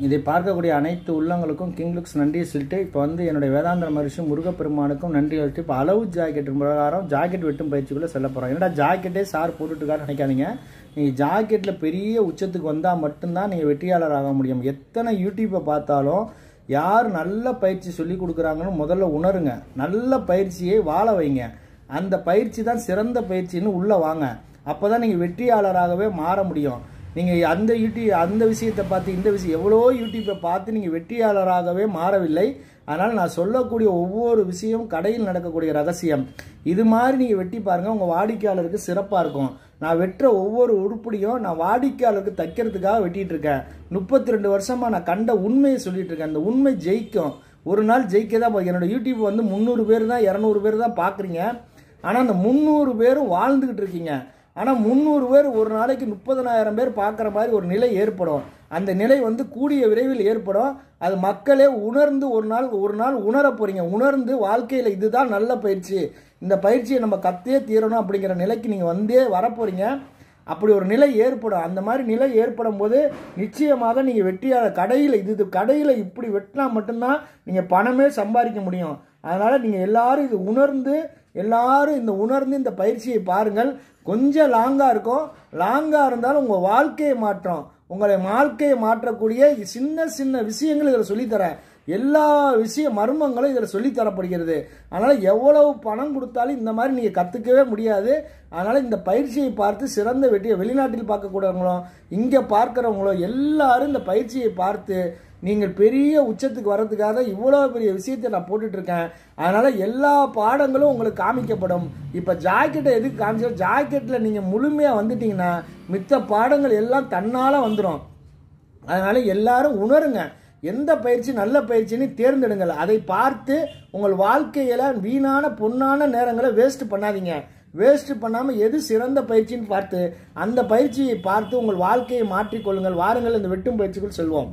இதை பார்க்கக்கூடிய அனைத்து உள்ளங்களுக்கும் கிங் லுக்ஸ் நன்றியை சொல்லிட்டு இப்போ வந்து என்னுடைய வேதாந்திர மகரிஷி முருகப்பெருமானுக்கும் நன்றி சொல்லிட்டு இப்போ அளவு ஜாக்கெட் பிரகாரம் ஜாக்கெட் வெட்டும் பயிற்சிக்குள்ளே செல்ல போகிறோம் என்னடா ஜாக்கெட்டே சார் போட்டுட்டுருக்காரு நினைக்காதீங்க நீங்கள் ஜாக்கெட்டில் பெரிய உச்சத்துக்கு வந்தால் மட்டும்தான் நீங்கள் வெற்றியாளர் ஆக முடியும் எத்தனை யூடியூப்பை பார்த்தாலும் யார் நல்ல பயிற்சி சொல்லி கொடுக்குறாங்கன்னு முதல்ல உணருங்க நல்ல பயிற்சியை வாழ வைங்க அந்த பயிற்சி தான் சிறந்த பயிற்சின்னு உள்ளே வாங்க அப்போ தான் நீங்கள் வெற்றியாளராகவே மாற முடியும் நீங்கள் அந்த யூடியூப் அந்த விஷயத்தை பார்த்து இந்த விஷயம் எவ்வளோ யூடியூப்பை பார்த்து நீங்கள் வெற்றியாளராகவே மாறவில்லை அதனால் நான் சொல்லக்கூடிய ஒவ்வொரு விஷயம் கடையில் நடக்கக்கூடிய ரகசியம் இது மாதிரி நீங்கள் வெட்டி பாருங்கள் உங்கள் வாடிக்கையாளருக்கு சிறப்பாக இருக்கும் நான் வெட்டுற ஒவ்வொரு உருப்படியும் நான் வாடிக்கையாளருக்கு தைக்கிறதுக்காக வெட்டிட்டு இருக்கேன் முப்பத்தி ரெண்டு வருஷமாக நான் கண்ட உண்மையை சொல்லிட்டு இருக்கேன் அந்த உண்மை ஜெயிக்கும் ஒரு நாள் ஜெயிக்க தான் போகுது. என்னோட யூடியூப் வந்து முந்நூறு பேர் தான் இரநூறு பேர் தான் பார்க்குறீங்க ஆனால் அந்த முந்நூறு பேரும் வாழ்ந்துக்கிட்டு இருக்கீங்க ஆனால் முந்நூறு பேர் ஒரு நாளைக்கு முப்பதனாயிரம் பேர் பார்க்குற மாதிரி ஒரு நிலை ஏற்படும் அந்த நிலை வந்து கூடிய விரைவில் ஏற்படும் அது மக்களே உணர்ந்து ஒரு நாள் ஒரு நாள் உணர போறீங்க உணர்ந்து வாழ்க்கையில் இதுதான் நல்ல பயிற்சி இந்த பயிற்சியை நம்ம கத்தே தீரணும் அப்படிங்கிற நிலைக்கு நீங்கள் வந்தே வரப்போறீங்க அப்படி ஒரு நிலை ஏற்படும் அந்த மாதிரி நிலை ஏற்படும் போது நிச்சயமாக நீங்கள் வெற்றியாளர் கடையில் இது இது கடையில் இப்படி வெட்டினா மட்டும்தான் நீங்கள் பணமே சம்பாதிக்க முடியும் அதனால் நீங்கள் எல்லாரும் இது உணர்ந்து எல்லாரும் இந்த உணர்ந்து இந்த பயிற்சியை பாருங்கள் கொஞ்சம் லாங்காக இருக்கும் லாங்காக இருந்தாலும் உங்கள் வாழ்க்கையை மாற்றம் உங்களை வாழ்க்கையை மாற்றக்கூடிய சின்ன சின்ன விஷயங்கள் இதில் சொல்லித்தரேன் எல்லா விஷய மர்மங்களும் இதில் சொல்லித் தரப்படுகிறது அதனால் எவ்வளவு பணம் கொடுத்தாலும் இந்த மாதிரி நீங்கள் கற்றுக்கவே முடியாது அதனால் இந்த பயிற்சியை பார்த்து சிறந்த வெற்றியை வெளிநாட்டில் பார்க்கக்கூடியவங்களும் இங்கே பார்க்குறவங்களும் எல்லாரும் இந்த பயிற்சியை பார்த்து நீங்கள் பெரிய உச்சத்துக்கு வர்றதுக்காக இவ்வளோ பெரிய விஷயத்தை நான் போட்டுட்டு இருக்கேன் அதனால் எல்லா பாடங்களும் உங்களுக்கு காமிக்கப்படும் இப்போ ஜாக்கெட்டை எதுக்கு காமிச்சோம் ஜாக்கெட்டில் நீங்கள் முழுமையாக வந்துட்டீங்கன்னா மித்த பாடங்கள் எல்லாம் தன்னால் வந்துடும் அதனால எல்லாரும் உணருங்க எந்த பயிற்சி நல்ல பயிற்சின்னு தேர்ந்தெடுங்கள் அதை பார்த்து உங்கள் வாழ்க்கையில வீணான பொன்னான நேரங்களை வேஸ்ட் பண்ணாதீங்க வேஸ்ட் பண்ணாம எது சிறந்த பயிற்சின்னு பார்த்து அந்த பயிற்சியை பார்த்து உங்கள் வாழ்க்கையை மாற்றிக்கொள்ளுங்கள் வாருங்கள் இந்த வெட்டும் பயிற்சிக்குள் செல்வோம்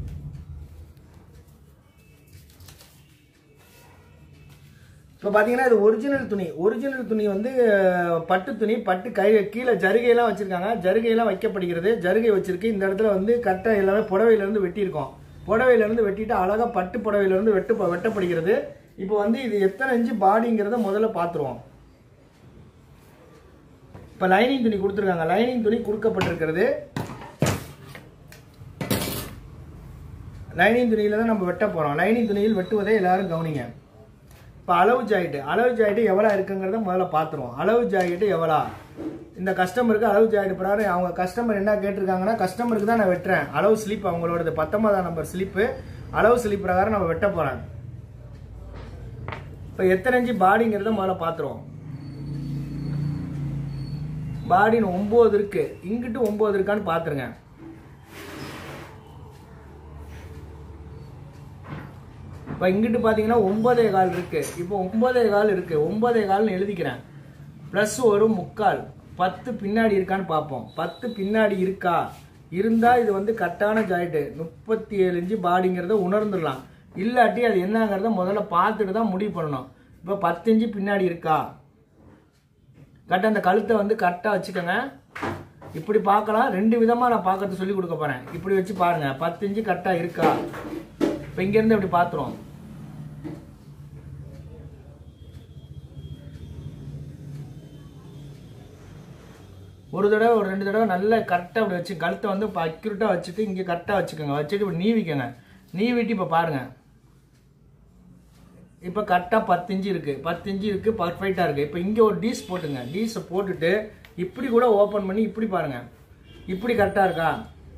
இப்போ பார்த்தீங்கன்னா இது ஒரிஜினல் துணி ஒரிஜினல் துணி வந்து அஹ், பட்டு துணி பட்டு கை கீழே ஜருகையெல்லாம் வச்சிருக்காங்க ஜருகையெல்லாம் வைக்கப்படுகிறது ஜருகை வச்சிருக்கு இந்த இடத்துல வந்து கரெக்டாக எல்லாமே புடவையிலேருந்து வெட்டியிருக்கோம் புடவையிலேருந்து வெட்டிட்டு அழகாக பட்டு புடவையிலேருந்து வெட்டு வெட்டப்படுகிறது இப்போ வந்து இது எத்தனை இன்ச்சு பாடிங்கிறத முதல்ல பார்த்துருவோம் இப்போ லைனிங் துணி கொடுத்துருக்காங்க லைனிங் துணி கொடுக்கப்பட்டிருக்கிறது லைனிங் துணியில தான் நம்ம வெட்ட போகிறோம் லைனிங் துணியில் வெட்டுவதை எல்லாரும் கவனிங்க இப்போ அளவு ஜாக்கெட்டு அளவு ஜாக்கெட்டு எவ்வளோ இருக்குங்கிறத முதல்ல பார்த்துருவோம் அளவு ஜாக்கெட்டு எவ்வளோ இந்த கஸ்டமருக்கு அளவு ஜாக்கெட் பிரகாரம் அவங்க கஸ்டமர் என்ன கேட்டிருக்காங்கன்னா கஸ்டமருக்கு தான் நான் வெட்டுறேன் அளவு ஸ்லிப் அவங்களோடது பத்தொன்பதாம் நம்பர் ஸ்லிப்பு அளவு ஸ்லிப் பிரகாரம் நம்ம வெட்ட போகிறேன் இப்போ எத்தனை இன்ச்சு பாடிங்கிறத முதல்ல பார்த்துருவோம் பாடின்னு ஒம்பது இருக்கு இங்கிட்டு ஒம்பது இருக்கான்னு பார்த்துருங்க இப்போ இங்கிட்டு பார்த்தீங்கன்னா ஒன்பதே கால் இருக்கு இப்போ ஒன்பதே கால் இருக்கு ஒன்பதே கால்னு எழுதிக்கிறேன் ப்ளஸ் ஒரு முக்கால் பத்து பின்னாடி இருக்கான்னு பார்ப்போம் பத்து பின்னாடி இருக்கா இருந்தா இது வந்து கரெக்டான ஜாயிட்டு முப்பத்தி ஏழு இன்ச்சு பாடிங்கிறத உணர்ந்துடலாம் இல்லாட்டி அது என்னங்கிறத முதல்ல பார்த்துட்டு தான் முடிவு பண்ணணும் இப்போ பத்து இன்ச்சு பின்னாடி இருக்கா கரெக்டாக அந்த கழுத்தை வந்து கரெக்டாக வச்சுக்கோங்க இப்படி பார்க்கலாம் ரெண்டு விதமாக நான் பார்க்கறது சொல்லி கொடுக்க போகிறேன் இப்படி வச்சு பாருங்க பத்து இன்ச்சு கரெக்டாக இருக்கா இப்போ இங்கேருந்து இப்படி பார்த்துருவோம் ஒரு தடவை ஒரு ரெண்டு தடவை நல்லா கரெக்டாக அப்படி வச்சு கழுத்தை வந்து இப்போ அக்யூரேட்டாக வச்சுட்டு இங்கே கரெக்டாக வச்சுக்கோங்க வச்சுட்டு இப்படி நீவிக்கோங்க நீவிட்டு இப்போ பாருங்க இப்போ கரெக்டாக பத்து இன்ச்சு இருக்கு பத்து இன்ச்சு இருக்கு பர்ஃபெக்டாக இருக்கு இப்போ இங்கே ஒரு டீஸ் போட்டுங்க டீஸை போட்டுட்டு இப்படி கூட ஓப்பன் பண்ணி இப்படி பாருங்க இப்படி கரெக்டாக இருக்கா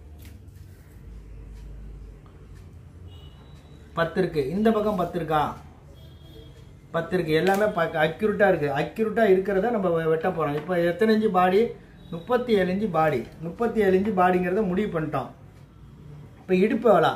பத்து இருக்கு இந்த பக்கம் பத்து இருக்கா பத்து இருக்கு எல்லாமே அக்யூரேட்டா இருக்கு அக்யூரேட்டா இருக்கிறத நம்ம வெ- வெட்ட போறோம் இப்போ எத்தனை இன்ச்சு பாடி முப்பத்தி ஏழு இன்ச்சு பாடி முப்பத்தி ஏழு இன்ச்சு பாடிங்கிறத முடிவு பண்ணிட்டோம் இப்போ இடுப்பு எவ்வளோ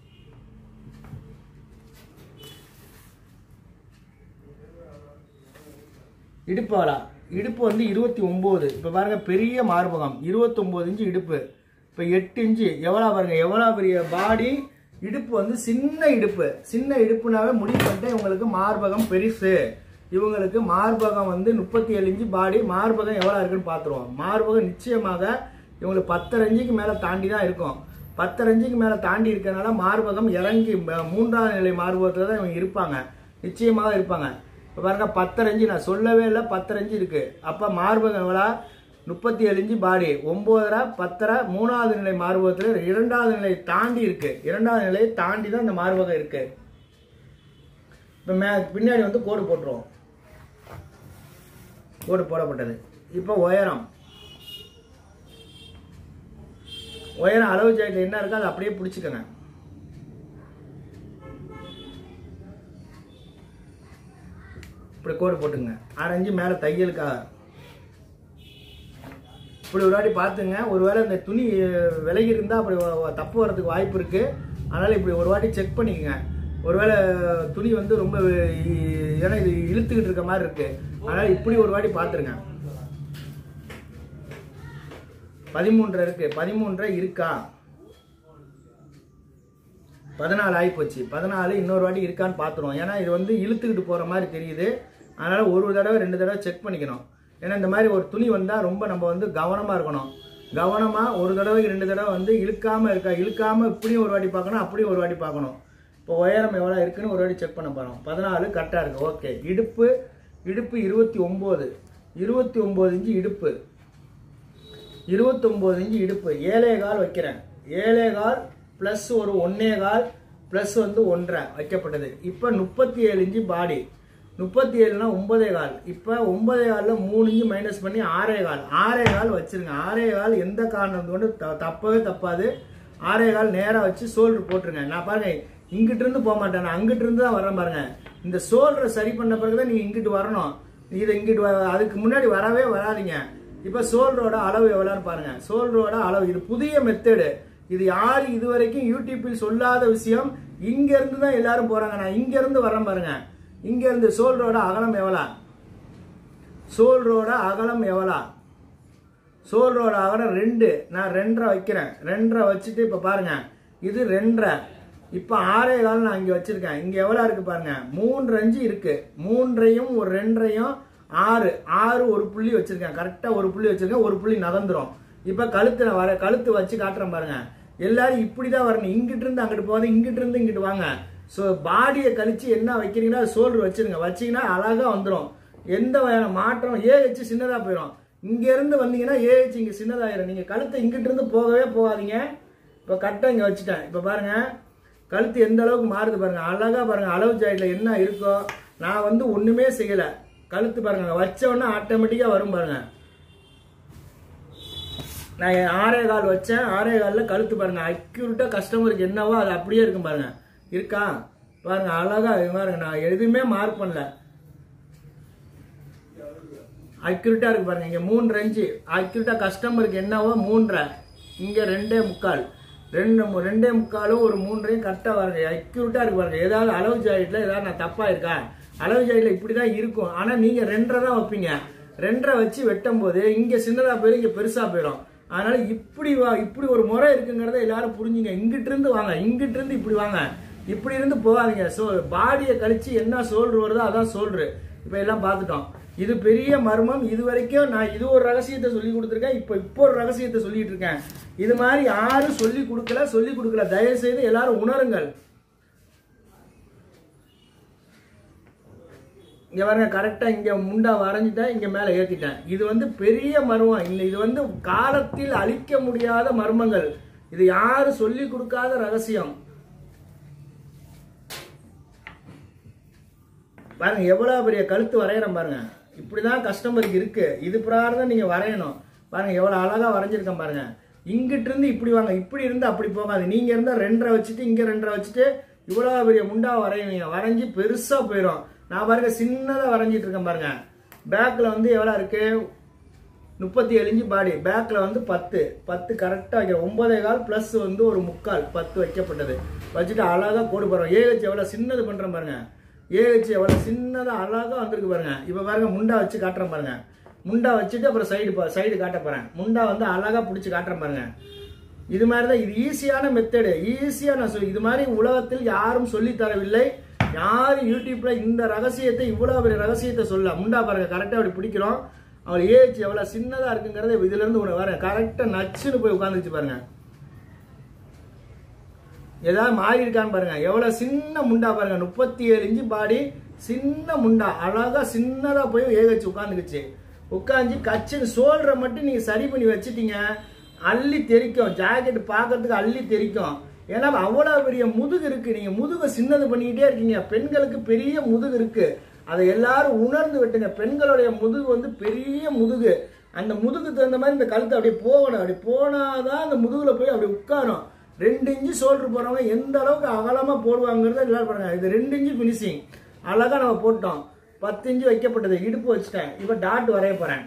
இடுப்பு எவ்வளோ இடுப்பு வந்து இருபத்தி ஒம்பது இப்போ பாருங்க பெரிய மார்பகம் இருபத்தொம்போது இன்ச்சு இடுப்பு இப்போ எட்டு இன்ச்சு எவ்வளோ பாருங்க எவ்வளோ பெரிய பாடி இடுப்பு வந்து சின்ன இடுப்பு சின்ன இடுப்புனாவே முடிவு பண்ணிட்டு இவங்களுக்கு மார்பகம் பெருசு இவங்களுக்கு மார்பகம் வந்து முப்பத்தி ஏழு இன்ச்சு பாடி மார்பகம் எவ்வளோ இருக்குன்னு பார்த்துருவோம் மார்பகம் நிச்சயமாக இவங்களுக்கு பத்தரை இன்ச்சுக்கு மேலே தாண்டி தான் இருக்கும் பத்தரை இன்ச்சுக்கு மேலே தாண்டி இருக்கறனால மார்பகம் இறங்கி ம- மூன்றாவது நிலை மார்பகத்தில் தான் இவங்க இருப்பாங்க நிச்சயமாக இருப்பாங்க இப்போ பாருங்க பத்தரை இன்ச்சு நான் சொல்லவே இல்லை பத்தரை இன்ச்சு இருக்கு அப்போ மார்பகம் எவ்வளோ முப்பத்தி ஏழு இன்ச்சு பாடி ஒம்போதரை பத்தரை மூணாவது நிலை மார்பகத்தில் இரண்டாவது நிலை தாண்டி இருக்கு இரண்டாவது நிலையை தாண்டி தான் இந்த மார்பகம் இருக்கு இப்போ மே பின்னாடி வந்து கோடு போட்டுருவோம் கோடு போடப்பட்டது இப்போ உயரம் உயரம் அளவு ஜாக்கெட் என்ன இருக்கோ அதை அப்படியே பிடிச்சிக்கோங்க இப்படி கோடு போட்டுங்க அரைஞ்சு மேலே தையலுக்காக இப்படி ஒரு வாட்டி பார்த்துங்க ஒருவேளை இந்த துணி அஹ், விலகி இருந்தால் அப்படி வ- வ- தப்பு வரதுக்கு வாய்ப்பு இருக்கு அதனால இப்படி ஒரு வாட்டி செக் பண்ணிக்கங்க ஒருவேளை துணி வந்து ரொம்ப இ- ஏன்னா இது இழுத்துக்கிட்டு இருக்க மாதிரி இருக்கு அதனால இப்படி ஒரு வாட்டி பார்த்துருங்க பதிமூன்றரை இருக்கு பதிமூன்றரை இருக்கா பதினாலு ஆகிப்போச்சு பதினாலு இன்னொரு வாட்டி இருக்கான்னு பார்த்துருவோம் ஏன்னா இது வந்து இழுத்துக்கிட்டு போகிற மாதிரி தெரியுது அதனால ஒரு தடவை ரெண்டு தடவை செக் பண்ணிக்கணும் ஏன்னா இந்த மாதிரி ஒரு துணி வந்தால் ரொம்ப நம்ம வந்து கவனமாக இருக்கணும் கவனமாக ஒரு தடவைக்கு ரெண்டு தடவை வந்து இழுக்காமல் இருக்கா இழுக்காமல் இப்படியும் ஒரு வாட்டி பார்க்கணும் அப்படியும் ஒரு வாட்டி பார்க்கணும் இப்போ உயரம் எவ்வளோ இருக்குன்னு ஒரு வாட்டி செக் பண்ண போகிறோம் பதினாலு கரெக்டாக இருக்கு ஓகே இடுப்பு இடுப்பு இருபத்தி ஒம்பது இருபத்தி ஒம்பது இன்ச்சு இடுப்பு இருபத்தொம்போது இன்ச்சு இடுப்பு ஏழே கால் வைக்கிறேன் ஏழே கால் ப்ளஸ் ஒரு ஒன்னே கால் ப்ளஸ் வந்து ஒன்றரை வைக்கப்பட்டது இப்போ முப்பத்தி ஏழு இன்ச்சு பாடி முப்பத்தி ஏழுனா ஒன்பதே கால் இப்போ ஒன்பதே காலில் மூணு இன்ச்சு மைனஸ் பண்ணி ஆறே கால் ஆறே கால் வச்சிருங்க ஆறே கால் எந்த காரணம் கொண்டு த தப்பவே தப்பாது ஆறே கால் நேராக வச்சு சோல்டர் போட்டுருங்க நான் பாருங்க இங்கிட்டு இருந்து போக மாட்டேன் நான் அங்கிட்டு இருந்து தான் வரேன் பாருங்க இந்த சோல்டரை சரி பண்ண பிறகு தான் நீங்கள் இங்கிட்டு வரணும் இதை இங்கிட்டு வ- அதுக்கு முன்னாடி வரவே வராதீங்க இப்போ சோல்டரோட அளவு எவ்வளோன்னு பாருங்க சோல்டரோட அளவு இது புதிய மெத்தடு இது யாரு இது வரைக்கும் யூடியூப்பில் சொல்லாத விஷயம் இங்க இருந்து தான் எல்லாரும் போறாங்க நான் இங்க இருந்து வரேன் பாருங்க இங்க இருந்து சோல்டரோட அகலம் எவ்வளோ சோல்டரோட அகலம் எவ்வளோ சோல்டரோட அகலம் ரெண்டு நான் ரெண்டரை வைக்கிறேன் ரெண்டரை வச்சுட்டு இப்போ பாருங்க இது ரெண்டரை இப்போ ஆறே கால் நான் இங்கே வச்சிருக்கேன் இங்கே எவ்வளோ இருக்கு பாருங்க மூன்று அஞ்சு இருக்கு மூன்றையும் ஒரு ரெண்டரையும் ஆறு ஆறு ஒரு புள்ளி வச்சிருக்கேன் கரெக்டாக ஒரு புள்ளி வச்சிருக்கேன் ஒரு புள்ளி நகர்ந்துரும் இப்போ கழுத்து நான் வர கழுத்து வச்சு காட்டுறேன் பாருங்க எல்லாரும் இப்படி தான் வரணும் இங்கிட்டு இருந்து அங்கிட்டு போகாத இங்கிட்டு இருந்து இங்கிட்டு வாங்க ஸோ பாடியை கழிச்சு என்ன வைக்கிறீங்கன்னா சோல்டர் வச்சிருங்க வச்சீங்கன்னா அழகா வந்துடும் எந்த வகையான மாற்றம் ஏஹெச் சின்னதாக போயிடும் இங்க இருந்து வந்தீங்கன்னா ஏஹெச் இங்க சின்னதாயிரும் நீங்க கழுத்தை இங்கிட்டு இருந்து போகவே போகாதீங்க இப்போ கட்டை இங்க வச்சுட்டேன் இப்போ பாருங்க கழுத்து எந்த அளவுக்கு மாறுது பாருங்க அழகா பாருங்க அளவு ஜாயிட்ல என்ன இருக்கோ நான் வந்து ஒண்ணுமே செய்யல கழுத்து பாருங்க வச்ச உடனே ஆட்டோமேட்டிக்கா வரும் பாருங்க நான் என் ஆறே கால் வச்சேன் ஆறே காலில் கழுத்து பாருங்க அக்யூரேட்டாக கஸ்டமருக்கு என்னவோ அது அப்படியே இருக்கும் பாருங்க இருக்கா பாருங்க அழகா இது பாருங்க நான் எதுவுமே மார்க் பண்ணல அக்யூரேட்டாக இருக்கு பாருங்க இங்கே மூன்று அஞ்சு அக்யூரேட்டாக கஸ்டமருக்கு என்னவோ மூன்றரை இங்கே ரெண்டே முக்கால் ரெண்டு மு- ரெண்டே முக்காலும் ஒரு மூன்றையும் கரெக்டாக பாருங்க அக்யூரேட்டாக இருக்கு பாருங்க ஏதாவது அளவு ஜாயிட்டில் ஏதாவது நான் தப்பாக இருக்கா அளவு ஜாயிட்டில் இப்படி தான் இருக்கும் ஆனால் நீங்கள் ரெண்டரை தான் வைப்பீங்க ரெண்டரை வச்சு வெட்டும் போது இங்கே சின்னதாக போயிடும் இங்கே பெருசாக போயிடும் அதனால இப்படி வா இப்படி ஒரு முறை இருக்குங்கிறத எல்லாரும் புரிஞ்சுங்க இங்கிட்டு இருந்து வாங்க இங்கிட்டு இருந்து இப்படி வாங்க இப்படி இருந்து போகாதீங்க சோ பாடியை கழிச்சு என்ன சோல்ரு வருதோ அதான் சோல்ரு இப்போ எல்லாம் பார்த்துட்டோம் இது பெரிய மர்மம் இது வரைக்கும் நான் இது ஒரு ரகசியத்தை சொல்லி கொடுத்துருக்கேன் இப்போ இப்போ ஒரு ரகசியத்தை சொல்லிட்டு இருக்கேன் இது மாதிரி யாரும் சொல்லி கொடுக்கல சொல்லி கொடுக்கல தயவு செய்து எல்லாரும் உணருங்கள் இங்க பாருங்க கரெக்டா இங்க முண்டா வரைஞ்சிட்டேன் இங்க மேல ஏத்திட்டேன் இது வந்து பெரிய மர்மம் இல்லை இது வந்து காலத்தில் அழிக்க முடியாத மர்மங்கள் இது யாரும் சொல்லி கொடுக்காத ரகசியம் பாருங்க எவ்வளவு பெரிய கழுத்து வரைகிறேன் பாருங்க இப்படிதான் கஸ்டமருக்கு இருக்கு இது பிரகாரம் தான் நீங்க வரையணும் பாருங்க எவ்வளவு அழகா வரைஞ்சிருக்கேன் பாருங்க இங்கிட்டு இருந்து இப்படி வாங்க இப்படி இருந்து அப்படி போகாது நீங்க இருந்தா ரெண்டரை வச்சுட்டு இங்க ரெண்டரை வச்சுட்டு இவ்வளவு பெரிய முண்டா வரைவீங்க வரைஞ்சி பெருசா போயிடும் நான் பாருங்க சின்னதா வரைஞ்சிட்டு இருக்கேன் பாருங்க பேக்ல வந்து எவ்வளவு இருக்கு முப்பத்தி ஏழு இன்ச்சு பாடி பேக்ல வந்து பத்து பத்து கரெக்டாக வைக்கிறோம் ஒன்பதே கால் ப்ளஸ் வந்து ஒரு முக்கால் பத்து வைக்கப்பட்டது வச்சுட்டு அழகா கோடு போடுறோம் ஏஹெச் எவ்வளோ சின்னது பண்றேன் பாருங்க ஏஹெச் எவ்வளோ சின்னதா அழகா வந்திருக்கு பாருங்க இப்போ பாருங்க முண்டா வச்சு காட்டுறேன் பாருங்க முண்டா வச்சுட்டு அப்புறம் சைடு சைடு காட்ட போறேன் முண்டா வந்து அழகா பிடிச்சி காட்டுறேன் பாருங்க இது மாதிரி தான் இது ஈஸியான மெத்தடு ஈஸியா நான் சொல்லி இது மாதிரி உலகத்தில் யாரும் சொல்லி தரவில்லை யாரும் யூடியூப்ல இந்த ரகசியத்தை இவ்வளவு பெரிய ரகசியத்தை சொல்ல முண்டா பாருங்க கரெக்டா அப்படி பிடிக்கிறோம் அவர் ஏஜ் எவ்வளவு சின்னதா இருக்குங்கிறத இதுல இருந்து உனக்கு வரேன் கரெக்டா நச்சுன்னு போய் உட்காந்துச்சு பாருங்க ஏதாவது மாறி இருக்கான்னு பாருங்க எவ்வளவு சின்ன முண்டா பாருங்க முப்பத்தி ஏழு இன்ச்சு பாடி சின்ன முண்டா அழகா சின்னதா போய் ஏக வச்சு உட்காந்துக்குச்சு உட்காந்து கச்சின்னு சோல்ற மட்டும் நீங்க சரி பண்ணி வச்சிட்டீங்க அள்ளி தெரிக்கும் ஜாக்கெட் பார்க்கறதுக்கு அள்ளி தெரிக்கும் ஏன்னா அவ்வளவு பெரிய முதுகு இருக்கு நீங்க முதுகை சின்னது பண்ணிக்கிட்டே இருக்கீங்க பெண்களுக்கு பெரிய முதுகு இருக்கு அதை எல்லாரும் உணர்ந்து விட்டுங்க பெண்களுடைய முதுகு வந்து பெரிய முதுகு அந்த முதுகு தகுந்த மாதிரி இந்த கழுத்து அப்படியே போகணும் அப்படி போனாதான் அந்த முதுகுல போய் அப்படி உட்காரும் ரெண்டு இன்ச்சு சோல்டர் போறவங்க எந்த அளவுக்கு அகலமா போடுவாங்கிறத எல்லாரும் பாருங்க இது ரெண்டு இன்ச்சு ஃபினிஷிங் அழகா நம்ம போட்டோம் பத்து இன்ச்சு வைக்கப்பட்டது இடுப்பு வச்சுட்டேன் இப்போ டாட் வரைய போறேன்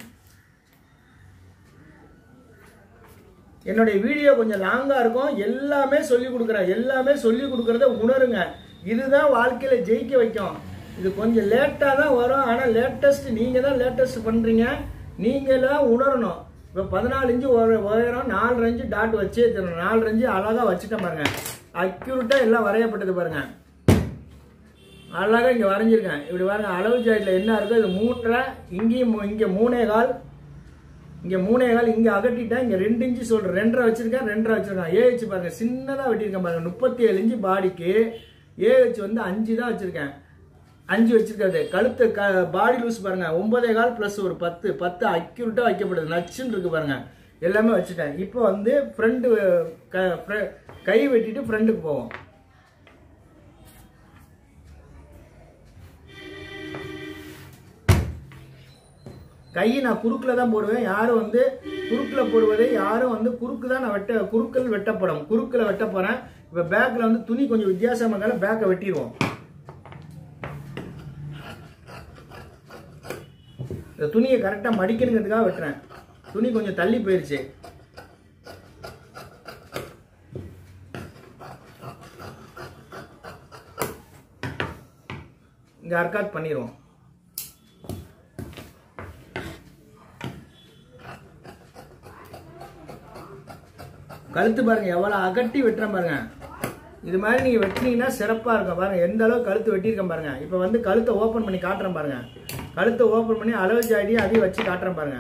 என்னுடைய வீடியோ கொஞ்சம் லாங்கா இருக்கும் எல்லாமே சொல்லி கொடுக்குறேன் எல்லாமே சொல்லி கொடுக்கறத உணருங்க இதுதான் வாழ்க்கையில ஜெயிக்க வைக்கும் இது கொஞ்சம் லேட்டா தான் வரும் ஆனா லேட்டஸ்ட் நீங்க தான் லேட்டஸ்ட் பண்றீங்க நீங்க தான் உணரணும் இப்போ பதினாலு இன்ச்சு உய- உயரம் நாலு இன்ச்சு டாட் வச்சே தரணும் நாலு இன்ச்சு அழகா வச்சுட்டேன் பாருங்க அக்யூரேட்டா எல்லாம் வரையப்பட்டது பாருங்க அழகா இங்க வரைஞ்சிருக்கேன் இப்படி பாருங்க அளவு ஜாயிட்ல என்ன இருக்கோ இது மூன்றரை இங்கேயும் மூ- இங்க மூணே கால் இங்க மூணே கால் இங்க அகட்டிட்டேன் இங்க ரெண்டு இன்ச்சு சொல்றேன் ரெண்டரை வச்சிருக்கேன் ரெண்டரை வச்சிருக்கேன் ஏ வச்சு பாருங்க சின்னதா வெட்டியிருக்கேன் பாருங்க முப்பத்தி ஏழு இன்ச்சு பாடிக்கு ஏ வச்சு வந்து அஞ்சு தான் வச்சிருக்கேன் அஞ்சு வச்சிருக்காது கழுத்து க பாடி லூஸ் பாருங்க ஒன்பதே கால் பிளஸ் ஒரு பத்து பத்து அக்யூரேட்டா வைக்கப்படுது நச்சுன்னு இருக்கு பாருங்க எல்லாமே வச்சுட்டேன் இப்போ வந்து ஃப்ரண்ட் கை வெட்டிட்டு ஃப்ரண்ட்டுக்கு போவோம் கையை நான் குறுக்கில் தான் போடுவேன் யாரும் வந்து குறுக்கில் போடுவதை யாரும் வந்து குறுக்கு தான் நான் வெட்ட குறுக்கள் வெட்டப்படும் குறுக்கில் வெட்ட போறேன் இப்போ பேக்கில் வந்து துணி கொஞ்சம் வித்தியாசமா இருந்தாலும் பேக்கை வெட்டிடுவோம் இந்த துணியை கரெக்டாக மடிக்கணுங்கிறதுக்காக வெட்டுறேன் துணி கொஞ்சம் தள்ளி போயிருச்சு இங்க அர்க்காத் பண்ணிடுவோம் கழுத்து பாருங்க எவ்வளவு அகட்டி வெட்டுறேன் பாருங்க இது மாதிரி நீங்க வெட்டினீங்கன்னா சிறப்பா இருக்கும் பாருங்க எந்த அளவுக்கு கழுத்து வெட்டியிருக்கேன் பாருங்க இப்போ வந்து கழுத்தை ஓபன் பண்ணி காட்டுறேன் பாருங்க கழுத்தை ஓபன் பண்ணி அளவு ஜாடி அதையும் வச்சு காட்டுறேன் பாருங்க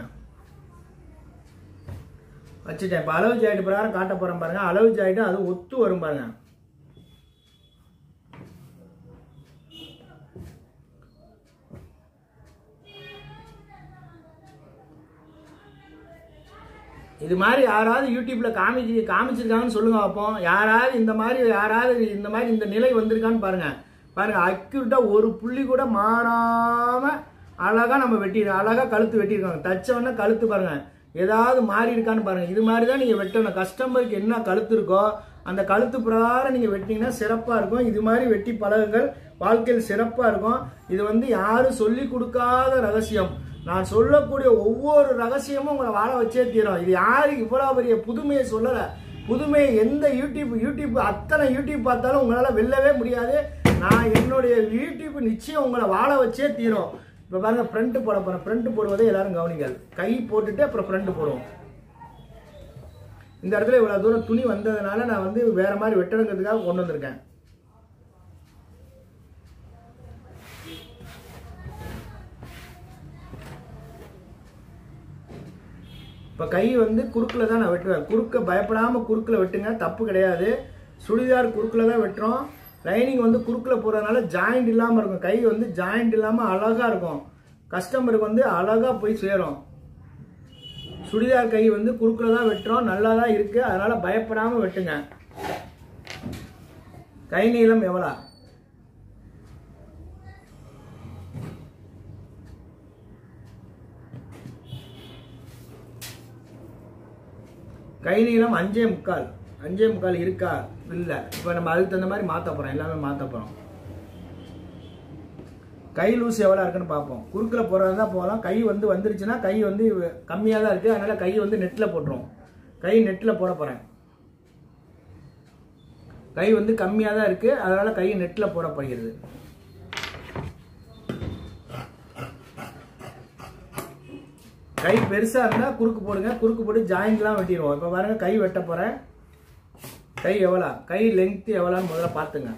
வச்சுட்டேன் இப்போ அளவு ஜாயிட்டு பிரகாரம் காட்ட போறேன் பாருங்க அளவு ஜாயிட்டு அது ஒத்து வரும் பாருங்க இது மாதிரி யாராவது யூடியூப்ல காமிச்சு காமிச்சிருக்காங்கன்னு சொல்லுங்க பார்ப்போம் யாராவது இந்த மாதிரி யாராவது இந்த மாதிரி இந்த நிலை வந்திருக்கான்னு பாருங்க பாருங்க அக்யூரேட்டா ஒரு புள்ளி கூட மாறாம அழகா நம்ம வெட்டிடுறோம் அழகா கழுத்து வெட்டியிருக்காங்க தச்ச உடனே கழுத்து பாருங்க ஏதாவது மாறி இருக்கான்னு பாருங்க இது மாதிரி தான் நீங்க வெட்டணும் கஸ்டமருக்கு என்ன கழுத்து இருக்கோ அந்த கழுத்து பிரகாரம் நீங்க வெட்டினீங்கன்னா சிறப்பா இருக்கும் இது மாதிரி வெட்டி பழகுங்கள் வாழ்க்கையில் சிறப்பா இருக்கும் இது வந்து யாரும் சொல்லி கொடுக்காத ரகசியம் நான் சொல்லக்கூடிய ஒவ்வொரு ரகசியமும் உங்களை வாழ வச்சே தீரும் இது யாரு இவ்வளவு பெரிய புதுமையை சொல்லல புதுமையை எந்த யூடியூப் யூடியூப் அத்தனை யூடியூப் பார்த்தாலும் உங்களால வெல்லவே முடியாது நான் என்னுடைய யூடியூப் நிச்சயம் உங்களை வாழ வச்சே தீரும் இப்போ பாருங்க ஃப்ரண்ட் போட போறேன் ஃப்ரண்ட் போடுவதை எல்லாரும் கவனிங்கள் கை போட்டுட்டு அப்புறம் ஃப்ரண்ட் போடுவோம் இந்த இடத்துல இவ்வளவு தூரம் துணி வந்ததுனால நான் வந்து வேற மாதிரி வெட்டணுங்கிறதுக்காக கொண்டு வந்திருக்கேன் இப்போ கை வந்து குறுக்கில் தான் நான் வெட்டுவேன் குறுக்க பயப்படாமல் குறுக்கில் வெட்டுங்க தப்பு கிடையாது சுடிதார் குறுக்கில் தான் வெட்டுறோம் லைனிங் வந்து குறுக்கில் போகிறதுனால ஜாயிண்ட் இல்லாமல் இருக்கும் கை வந்து ஜாயிண்ட் இல்லாமல் அழகாக இருக்கும் கஸ்டமருக்கு வந்து அழகாக போய் சேரும் சுடிதார் கை வந்து குறுக்கில் தான் வெட்டுறோம் நல்லா தான் இருக்குது அதனால் பயப்படாமல் வெட்டுங்க கை நீளம் எவ்வளோ கை நீளம் அஞ்சே முக்கால் அஞ்சே முக்கால் இருக்கா இல்லை இப்போ நம்ம அதுக்கு தகுந்த மாதிரி மாற்ற போகிறோம் எல்லாமே மாற்ற போகிறோம் கை லூஸ் எவ்வளோ இருக்குன்னு பார்ப்போம் குறுக்கில் போகிறதா தான் போகலாம் கை வந்து வந்துருச்சுன்னா கை வந்து கம்மியாக தான் இருக்குது அதனால் கை வந்து நெட்டில் போட்டுரும் கை நெட்டில் போட போகிறேன் கை வந்து கம்மியாக தான் இருக்குது அதனால் கை நெட்டில் போட போகிறது கை பெருசாக இருந்தால் குறுக்கு போடுங்க குறுக்கு போட்டு ஜாயிண்ட்லாம் வெட்டிடுவோம் இப்போ பாருங்க கை வெட்ட போகிறேன் கை எவ்வளோ கை லெங்க்த் எவ்வளோன்னு முதல்ல பார்த்துங்க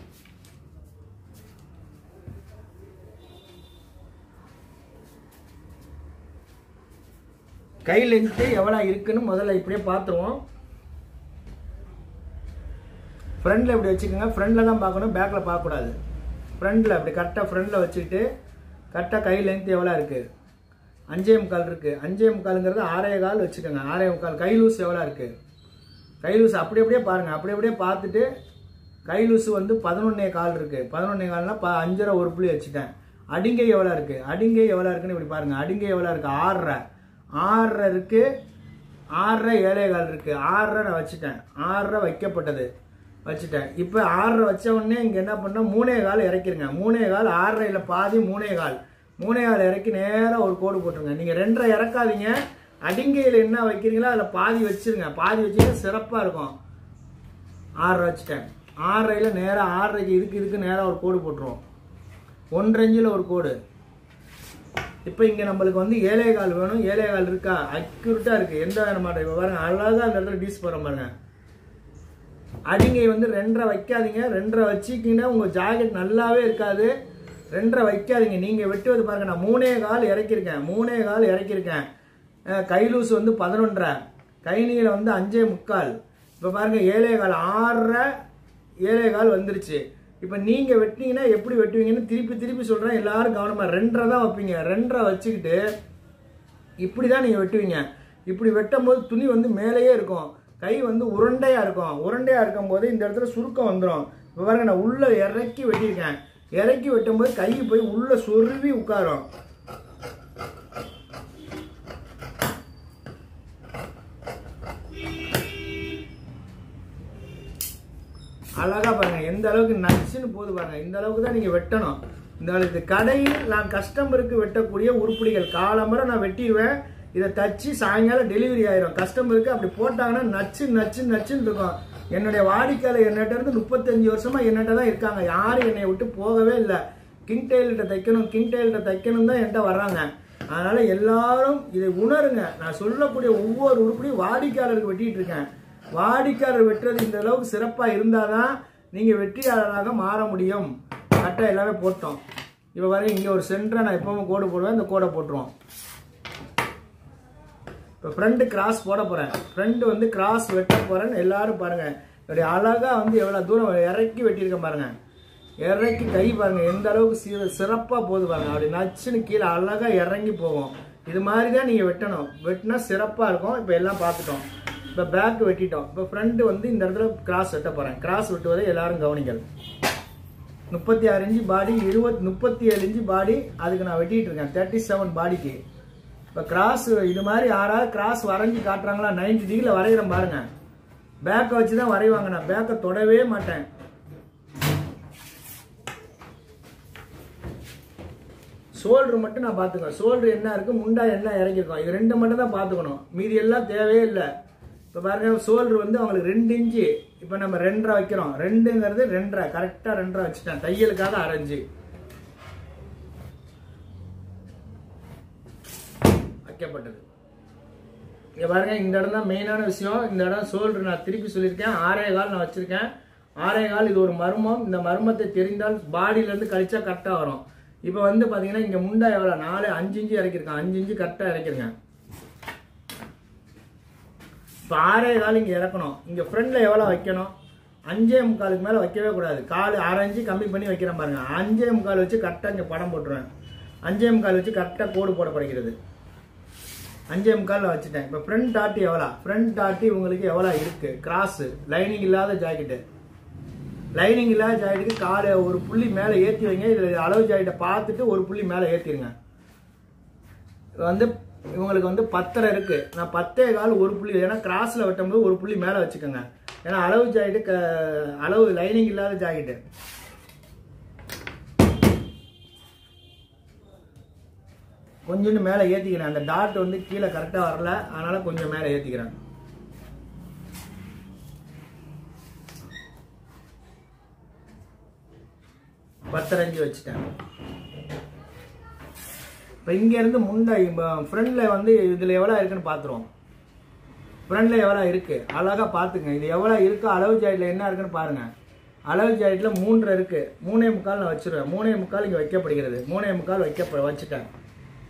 கை லெங்க்த்து எவ்வளோ இருக்குன்னு முதல்ல இப்படியே பார்த்துருவோம் ஃப்ரண்டில் இப்படி வச்சுக்கோங்க ஃப்ரண்டில் தான் பார்க்கணும் பேக்கில் பார்க்கக்கூடாது ஃப்ரண்டில் அப்படி கரெக்டாக ஃப்ரண்டில் வச்சுக்கிட்டு கரெக்டாக கை லென்த் எவ்வளோ இருக்குது அஞ்சே முக்கால் இருக்குது அஞ்சே முக்காலுங்கிறது ஆறே கால் வச்சுக்கோங்க ஆறே முக்கால் கை லூஸ் எவ்வளோ இருக்குது கை லூஸ் அப்படி அப்படியே பாருங்கள் அப்படி அப்படியே பார்த்துட்டு கை லூஸ் வந்து பதினொன்னே கால் இருக்குது பதினொன்னே கால்னா ப அஞ்சரை ஒரு புள்ளி வச்சுட்டேன் அடிங்கை எவ்வளோ இருக்குது அடிங்கை எவ்வளோ இருக்குன்னு இப்படி பாருங்கள் அடிங்கை எவ்வளோ இருக்குது ஆறரை ஆறரை இருக்குது ஆறரை ஏழே கால் இருக்குது ஆறரை நான் வச்சுட்டேன் ஆறரை வைக்கப்பட்டது வச்சுட்டேன் இப்போ ஆறரை வச்ச உடனே இங்கே என்ன பண்ணோம் மூணே கால் இறக்கிருங்க மூணே கால் ஆறரையில் பாதி மூணே கால் மூணே கால் இறக்கி நேராக ஒரு கோடு போட்டுருங்க நீங்கள் ரெண்டரை இறக்காதீங்க அடிங்கையில் என்ன வைக்கிறீங்களோ அதில் பாதி வச்சிருங்க பாதி வச்சீங்கன்னா சிறப்பாக இருக்கும் ஆறரை வச்சுட்டேன் ஆறரையில் நேராக ஆறரைக்கு இதுக்கு இதுக்கு நேராக ஒரு கோடு போட்டுருவோம் ஒன்றரை இன்ச்சில் ஒரு கோடு இப்போ இங்கே நம்மளுக்கு வந்து ஏழே கால் வேணும் ஏழே கால் இருக்கா அக்யூரட்டாக இருக்குது எந்த வேணும் மாட்டேன் இப்போ பாருங்க அழகாக அந்த இடத்துல டீஸ் போகிற பாருங்க அடிங்கை வந்து ரெண்டரை வைக்காதீங்க ரெண்டரை வச்சிக்கிங்கன்னா உங்கள் ஜாக்கெட் நல்லாவே இருக்காது ரெண்டரை வைக்காதீங்க நீங்கள் வெட்டுவது பாருங்க நான் மூணே கால் இறக்கியிருக்கேன் மூணே கால் இறக்கியிருக்கேன் அஹ் கை லூஸ் வந்து பதினொன்றரை கை நீள வந்து அஞ்சே முக்கால் இப்போ பாருங்க ஏழே கால் ஆறரை ஏழே கால் வந்துருச்சு இப்போ நீங்கள் வெட்டினீங்கன்னா எப்படி வெட்டுவீங்கன்னு திருப்பி திருப்பி சொல்கிறேன் எல்லாரும் கவனமாக ரெண்டரை தான் வைப்பீங்க ரெண்டரை வச்சுக்கிட்டு இப்படி தான் நீங்கள் வெட்டுவீங்க இப்படி வெட்டும் போது துணி வந்து மேலேயே இருக்கும் கை வந்து உருண்டையாக இருக்கும் உருண்டையாக இருக்கும்போது இந்த இடத்துல சுருக்கம் வந்துடும் இப்போ பாருங்க நான் உள்ளே இறக்கி வெட்டியிருக்கேன் இறக்கி வெட்டும்போது கை போய் உள்ளே சொருவி உட்காரும் அழகா பாருங்க எந்த அளவுக்கு நச்சுன்னு போது பாருங்க இந்த அளவுக்கு தான் நீங்க வெட்டணும் இந்த அளவுக்கு கடையில் நான் கஸ்டமருக்கு வெட்டக்கூடிய உருப்படிகள் காலம்பரை நான் வெட்டிடுவேன் இதை தச்சு சாயங்காலம் டெலிவரி ஆயிரும் கஸ்டமருக்கு அப்படி போட்டாங்கன்னா நச்சு நச்சு நச்சுன்னு இருக்கும் என்னுடைய வாடிக்கையாளர் என்னட்ட இருந்து முப்பத்தஞ்சு வருஷமா என்னட்ட தான் இருக்காங்க யாரும் என்னை விட்டு போகவே இல்லை கிங் டெய்ல்கிட்ட தைக்கணும் கிங் டெய்ல்கிட்ட தைக்கணும் தான் என்கிட்ட வர்றாங்க அதனால எல்லாரும் இதை உணருங்க நான் சொல்லக்கூடிய ஒவ்வொரு உருப்படியும் வாடிக்கையாளருக்கு வெட்டிட்டு இருக்கேன் வாடிக்கையாளர் வெட்டுறது இந்த அளவுக்கு சிறப்பாக இருந்தால் தான் நீங்கள் வெற்றியாளராக மாற முடியும் கட்டை எல்லாமே போட்டோம் இப்போ வரை இங்கே ஒரு சென்டரை நான் எப்பவும் கோடு போடுவேன் இந்த கோடை போட்டுருவோம் இப்போ ஃப்ரண்ட் கிராஸ் போட போகிறேன் ஃப்ரண்ட் வந்து கிராஸ் வெட்ட போகிறேன்னு எல்லாரும் பாருங்கள் இப்படி அழகாக வந்து எவ்வளோ தூரம் இறக்கி வெட்டியிருக்கேன் பாருங்கள் இறக்கி கை பாருங்கள் எந்த அளவுக்கு சி சிறப்பாக போகுது பாருங்கள் அப்படி நச்சுன்னு கீழே அழகாக இறங்கி போகும் இது மாதிரி தான் நீங்கள் வெட்டணும் வெட்டினா சிறப்பாக இருக்கும் இப்போ எல்லாம் பார்த்துட்டோம் இப்போ பேக் வெட்டிட்டோம் இப்போ ஃப்ரண்ட் வந்து இந்த இடத்துல கிராஸ் வெட்ட போகிறேன் கிராஸ் வெட்டுவதை எல்லாரும் கவனிங்கள் முப்பத்தி ஆறு இன்ச்சு பாடி இருபத் முப்பத்தி ஏழு இன்ச்சு பாடி அதுக்கு நான் வெட்டிட்டு இருக்கேன் தேர்ட்டி செவன் பாடிக்கு இப்போ கிராஸ் இது மாதிரி யாராவது கிராஸ் வரைஞ்சி காட்டுறாங்களா நைன்டி டிகிரியில் வரைகிறேன் பாருங்க பேக்கை வச்சு தான் வரைவாங்க நான் பேக்கை தொடவே மாட்டேன் ஷோல்டர் மட்டும் நான் பார்த்துக்கணும் ஷோல்டர் என்ன இருக்கு முண்டா என்ன இறங்கிருக்கும் இது ரெண்டு மட்டும் தான் பார்த்துக்கணும் மீதி எல்லாம் தேவையே இல்லை இப்போ பாருங்க ஷோல்டர் வந்து அவங்களுக்கு ரெண்டு இன்ச்சு இப்போ நம்ம ரெண்டரை வைக்கிறோம் ரெண்டுங்கிறது ரெண்டரை கரெக்டாக ரெண்டரை வச்சுட்டேன் தையலுக்காக அரைஞ்சு வைக்கப்பட்டது இங்க பாருங்க இந்த இடம் தான் மெயினான விஷயம் இந்த இடம் ஷோல்டர் நான் திருப்பி சொல்லியிருக்கேன் ஆறே கால் நான் வச்சிருக்கேன் ஆறே கால் இது ஒரு மர்மம் இந்த மர்மத்தை தெரிந்தால் பாடியில இருந்து கழிச்சா கரெக்டாக வரும் இப்போ வந்து பாத்தீங்கன்னா இங்க முண்டா எவ்வளோ நாலு அஞ்சு இன்ச்சு இறக்கிருக்கேன் அஞ்சு இன்ச்சு கரெக்டாக இறக்கிருக்கேன் இப்போ ஆறே கால் இங்கே இறக்கணும் இங்கே ஃப்ரண்டில் எவ்வளோ வைக்கணும் அஞ்சே முக்காலுக்கு மேலே வைக்கவே கூடாது கால் அரை இன்ச்சு கம்மி பண்ணி வைக்கிறேன் பாருங்க அஞ்சே முக்கால் வச்சு கரெக்டாக இங்கே படம் போட்டுருவேன் அஞ்சே முக்கால் வச்சு கரெக்டாக கோடு போடப்படுகிறது அஞ்சே முக்காலில் வச்சுட்டேன் இப்போ ஃப்ரண்ட் டாட்டி எவ்வளோ ஃப்ரண்ட் டாட்டி உங்களுக்கு எவ்வளோ இருக்கு கிராஸ் லைனிங் இல்லாத ஜாக்கெட்டு லைனிங் இல்லாத ஜாக்கெட்டுக்கு காலை ஒரு புள்ளி மேலே ஏற்றி வைங்க இதில் அளவு ஜாக்கெட்டை பார்த்துட்டு ஒரு புள்ளி மேலே ஏற்றிடுங்க இது வந்து இவங்களுக்கு வந்து பத்தரை இருக்கு நான் பத்தே கால் ஒரு புள்ளி ஏன்னா கிராஸ்ல வெட்டும்போது ஒரு புள்ளி மேலே வச்சுக்கோங்க ஏன்னா அளவு ஜாக்கெட்டு க- அளவு லைனிங் இல்லாத ஜாக்கெட்டு கொஞ்சோண்டு மேலே ஏற்றிக்கிறேன் அந்த டாட் வந்து கீழே கரெக்டாக வரல அதனால கொஞ்சம் மேலே ஏற்றிக்கிறேன் பத்தரை அஞ்சு வச்சுட்டேன் இப்போ இங்கேருந்து முண்டை ஃப்ரண்டில் வந்து இதில் எவ்வளோ இருக்குன்னு பார்த்துருவோம் ஃப்ரண்டில் எவ்வளோ இருக்குது அழகாக பார்த்துங்க இது எவ்வளோ இருக்கோ அளவு ஜாயிட்டில் என்ன இருக்குன்னு பாருங்கள் அளவு ஜாயிட்டில் மூன்றரை இருக்குது மூணே முக்கால் நான் வச்சுருவேன் மூணே முக்கால் இங்கே வைக்கப்படுகிறது மூணே முக்கால் வைக்க வச்சுட்டேன்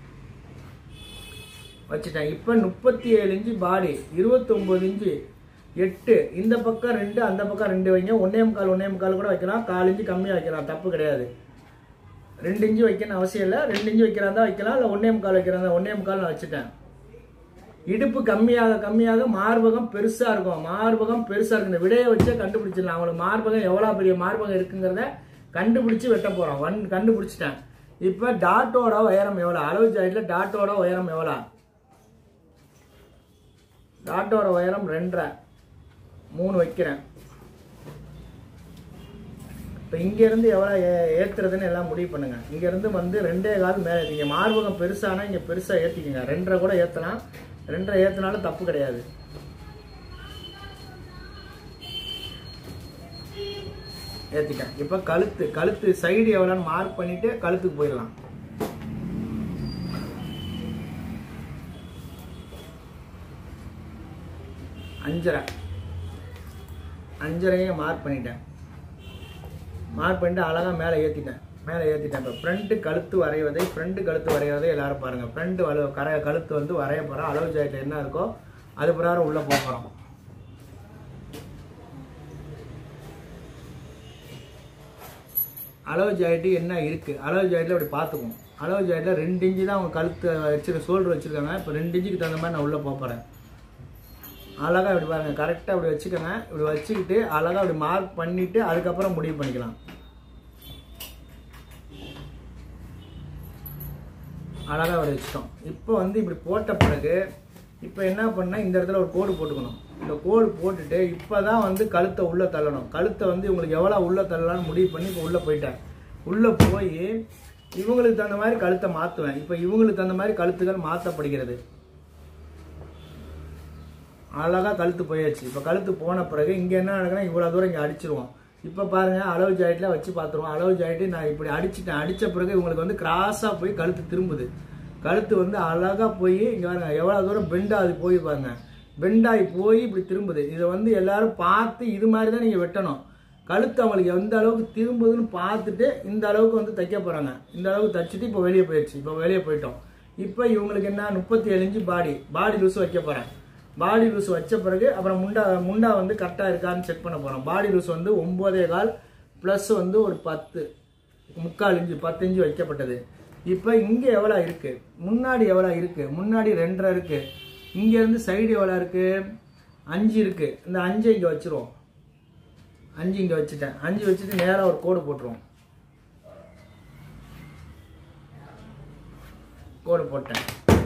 வச்சுட்டேன் இப்போ முப்பத்தி ஏழு இன்ச்சு பாடி இருபத்தொம்போது இன்ச்சு எட்டு இந்த பக்கம் ரெண்டு அந்த பக்கம் ரெண்டு வைங்க ஒன்னே முக்கால் ஒன்னே முக்கால் கூட வைக்கலாம் கால் இன்ச்சு கம்மியாக வைக்கலாம் தப்பு கிடையாது ரெண்டு இன்ச்சு வைக்கணும்னு அவசியம் இல்லை ரெண்டு இன்ச்சு வைக்கிறதா வைக்கலாம் இல்லை ஒன்னே முக்கால் வைக்கிறதா ஒன்னே முக்கால் நான் வச்சுட்டேன் இடுப்பு கம்மியாக கம்மியாக மார்பகம் பெருசா இருக்கும் மார்பகம் பெருசா இருக்கு இந்த விடையை வச்சே கண்டுபிடிச்சிடலாம் அவங்களுக்கு மார்பகம் எவ்வளவு பெரிய மார்பகம் இருக்குங்கிறத கண்டுபிடிச்சு வெட்ட போறோம் வன் கண்டுபிடிச்சிட்டேன் இப்ப டாட்டோட உயரம் எவ்வளவு அளவு ஜாயிட்ல டாட்டோட உயரம் எவ்வளவு டாட்டோட உயரம் ரெண்டரை மூணு வைக்கிறேன் இப்போ இங்கேருந்து எவ்வளோ ஏ ஏற்றுறதுன்னு எல்லாம் முடிவு பண்ணுங்க இங்கேருந்து வந்து ரெண்டே கால் மேலே ஏற்றிங்க மார்பகம் பெருசானா இங்கே பெருசாக ஏற்றிக்கங்க ரெண்டரை கூட ஏற்றலாம் ரெண்டரை ஏற்றினாலும் தப்பு கிடையாது ஏற்றிட்டேன் இப்போ கழுத்து கழுத்து சைடு எவ்வளோன்னு மார்க் பண்ணிட்டு கழுத்துக்கு போயிடலாம் அஞ்சரை அஞ்சரையும் மார்க் பண்ணிட்டேன் மார்க் பண்ணிட்டு அழகாக மேலே ஏற்றிட்டேன் மேலே ஏற்றிட்டேன் இப்போ ஃப்ரண்ட்டு கழுத்து வரைவதை ஃப்ரண்ட்டு கழுத்து வரைவதை எல்லாரும் பாருங்கள் ஃப்ரண்ட்டு வலு கரை கழுத்து வந்து வரைய போகிறோம் அளவு ஜாக்கெட் என்ன இருக்கோ அது பிரகாரம் உள்ளே போக போகிறோம் அளவு ஜாக்கெட்டு என்ன இருக்குது அளவு ஜாக்கெட்டில் அப்படி பார்த்துக்குவோம் அளவு ஜாக்கெட்டில் ரெண்டு இன்ச்சு தான் அவங்க கழுத்து வச்சிருக்க ஷோல்டர் வச்சுருக்காங்க இப்போ ரெண்டு இன்ச்சுக்கு தகுந்த மாதிரி நான் உள்ளே போக போகிறேன் அழகாக இப்படி பாருங்கள் கரெக்டாக இப்படி வச்சுக்கோங்க இப்படி வச்சுக்கிட்டு அழகாக இப்படி மார்க் பண்ணிவிட்டு அதுக்கப்புறம் முடிவு பண்ணிக்கலாம் அழகாக அப்படி வச்சுட்டோம் இப்போ வந்து இப்படி போட்ட பிறகு இப்போ என்ன பண்ணால் இந்த இடத்துல ஒரு கோடு போட்டுக்கணும் இந்த கோடு போட்டுட்டு இப்போ தான் வந்து கழுத்தை உள்ளே தள்ளணும் கழுத்தை வந்து இவங்களுக்கு எவ்வளோ உள்ளே தள்ளலாம்னு முடிவு பண்ணி இப்போ உள்ளே போயிட்டேன் உள்ளே போய் இவங்களுக்கு தகுந்த மாதிரி கழுத்தை மாற்றுவேன் இப்போ இவங்களுக்கு தகுந்த மாதிரி கழுத்துகள் மாற்றப்படுகிறது அழகாக கழுத்து போயாச்சு இப்போ கழுத்து போன பிறகு இங்கே என்ன நடக்குன்னா இவ்வளோ தூரம் இங்கே அடிச்சிருவோம் இப்போ பாருங்கள் அளவு ஜாயிட்டில் வச்சு பார்த்துருவோம் அளவு ஜாயிட்டு நான் இப்படி அடிச்சிட்டேன் அடித்த பிறகு இவங்களுக்கு வந்து கிராஸாக போய் கழுத்து திரும்புது கழுத்து வந்து அழகாக போய் இங்கே பாருங்க எவ்வளோ தூரம் பெண்டாகி போய் பாருங்க பெண்டாகி போய் இப்படி திரும்புது இதை வந்து எல்லாரும் பார்த்து இது மாதிரி தான் நீங்கள் வெட்டணும் கழுத்து அவங்களுக்கு எந்த அளவுக்கு திரும்புதுன்னு பார்த்துட்டு இந்த அளவுக்கு வந்து தைக்க போகிறாங்க இந்த அளவுக்கு தைச்சிட்டு இப்போ வெளியே போயிடுச்சு இப்போ வெளியே போயிட்டோம் இப்போ இவங்களுக்கு என்ன முப்பத்தி ஏழு இன்ச்சு பாடி பாடி லூஸ் வைக்க போகிறேன் பாடி லூஸ் வச்ச பிறகு அப்புறம் முண்டா முண்டா வந்து கரெக்டாக இருக்கான்னு செக் பண்ண போகிறோம் பாடி லூஸ் வந்து ஒம்போதே கால் ப்ளஸ் வந்து ஒரு பத்து முக்கால் இன்ச்சு பத்து இன்ச்சு வைக்கப்பட்டது இப்போ இங்கே எவ்வளோ இருக்குது முன்னாடி எவ்வளோ இருக்குது முன்னாடி ரெண்டரை இருக்குது இங்கேருந்து சைடு எவ்வளோ இருக்குது அஞ்சு இருக்குது இந்த அஞ்சை இங்கே வச்சுருவோம் அஞ்சு இங்கே வச்சுட்டேன் அஞ்சு வச்சுட்டு நேராக ஒரு கோடு போட்டுருவோம் கோடு போட்டேன்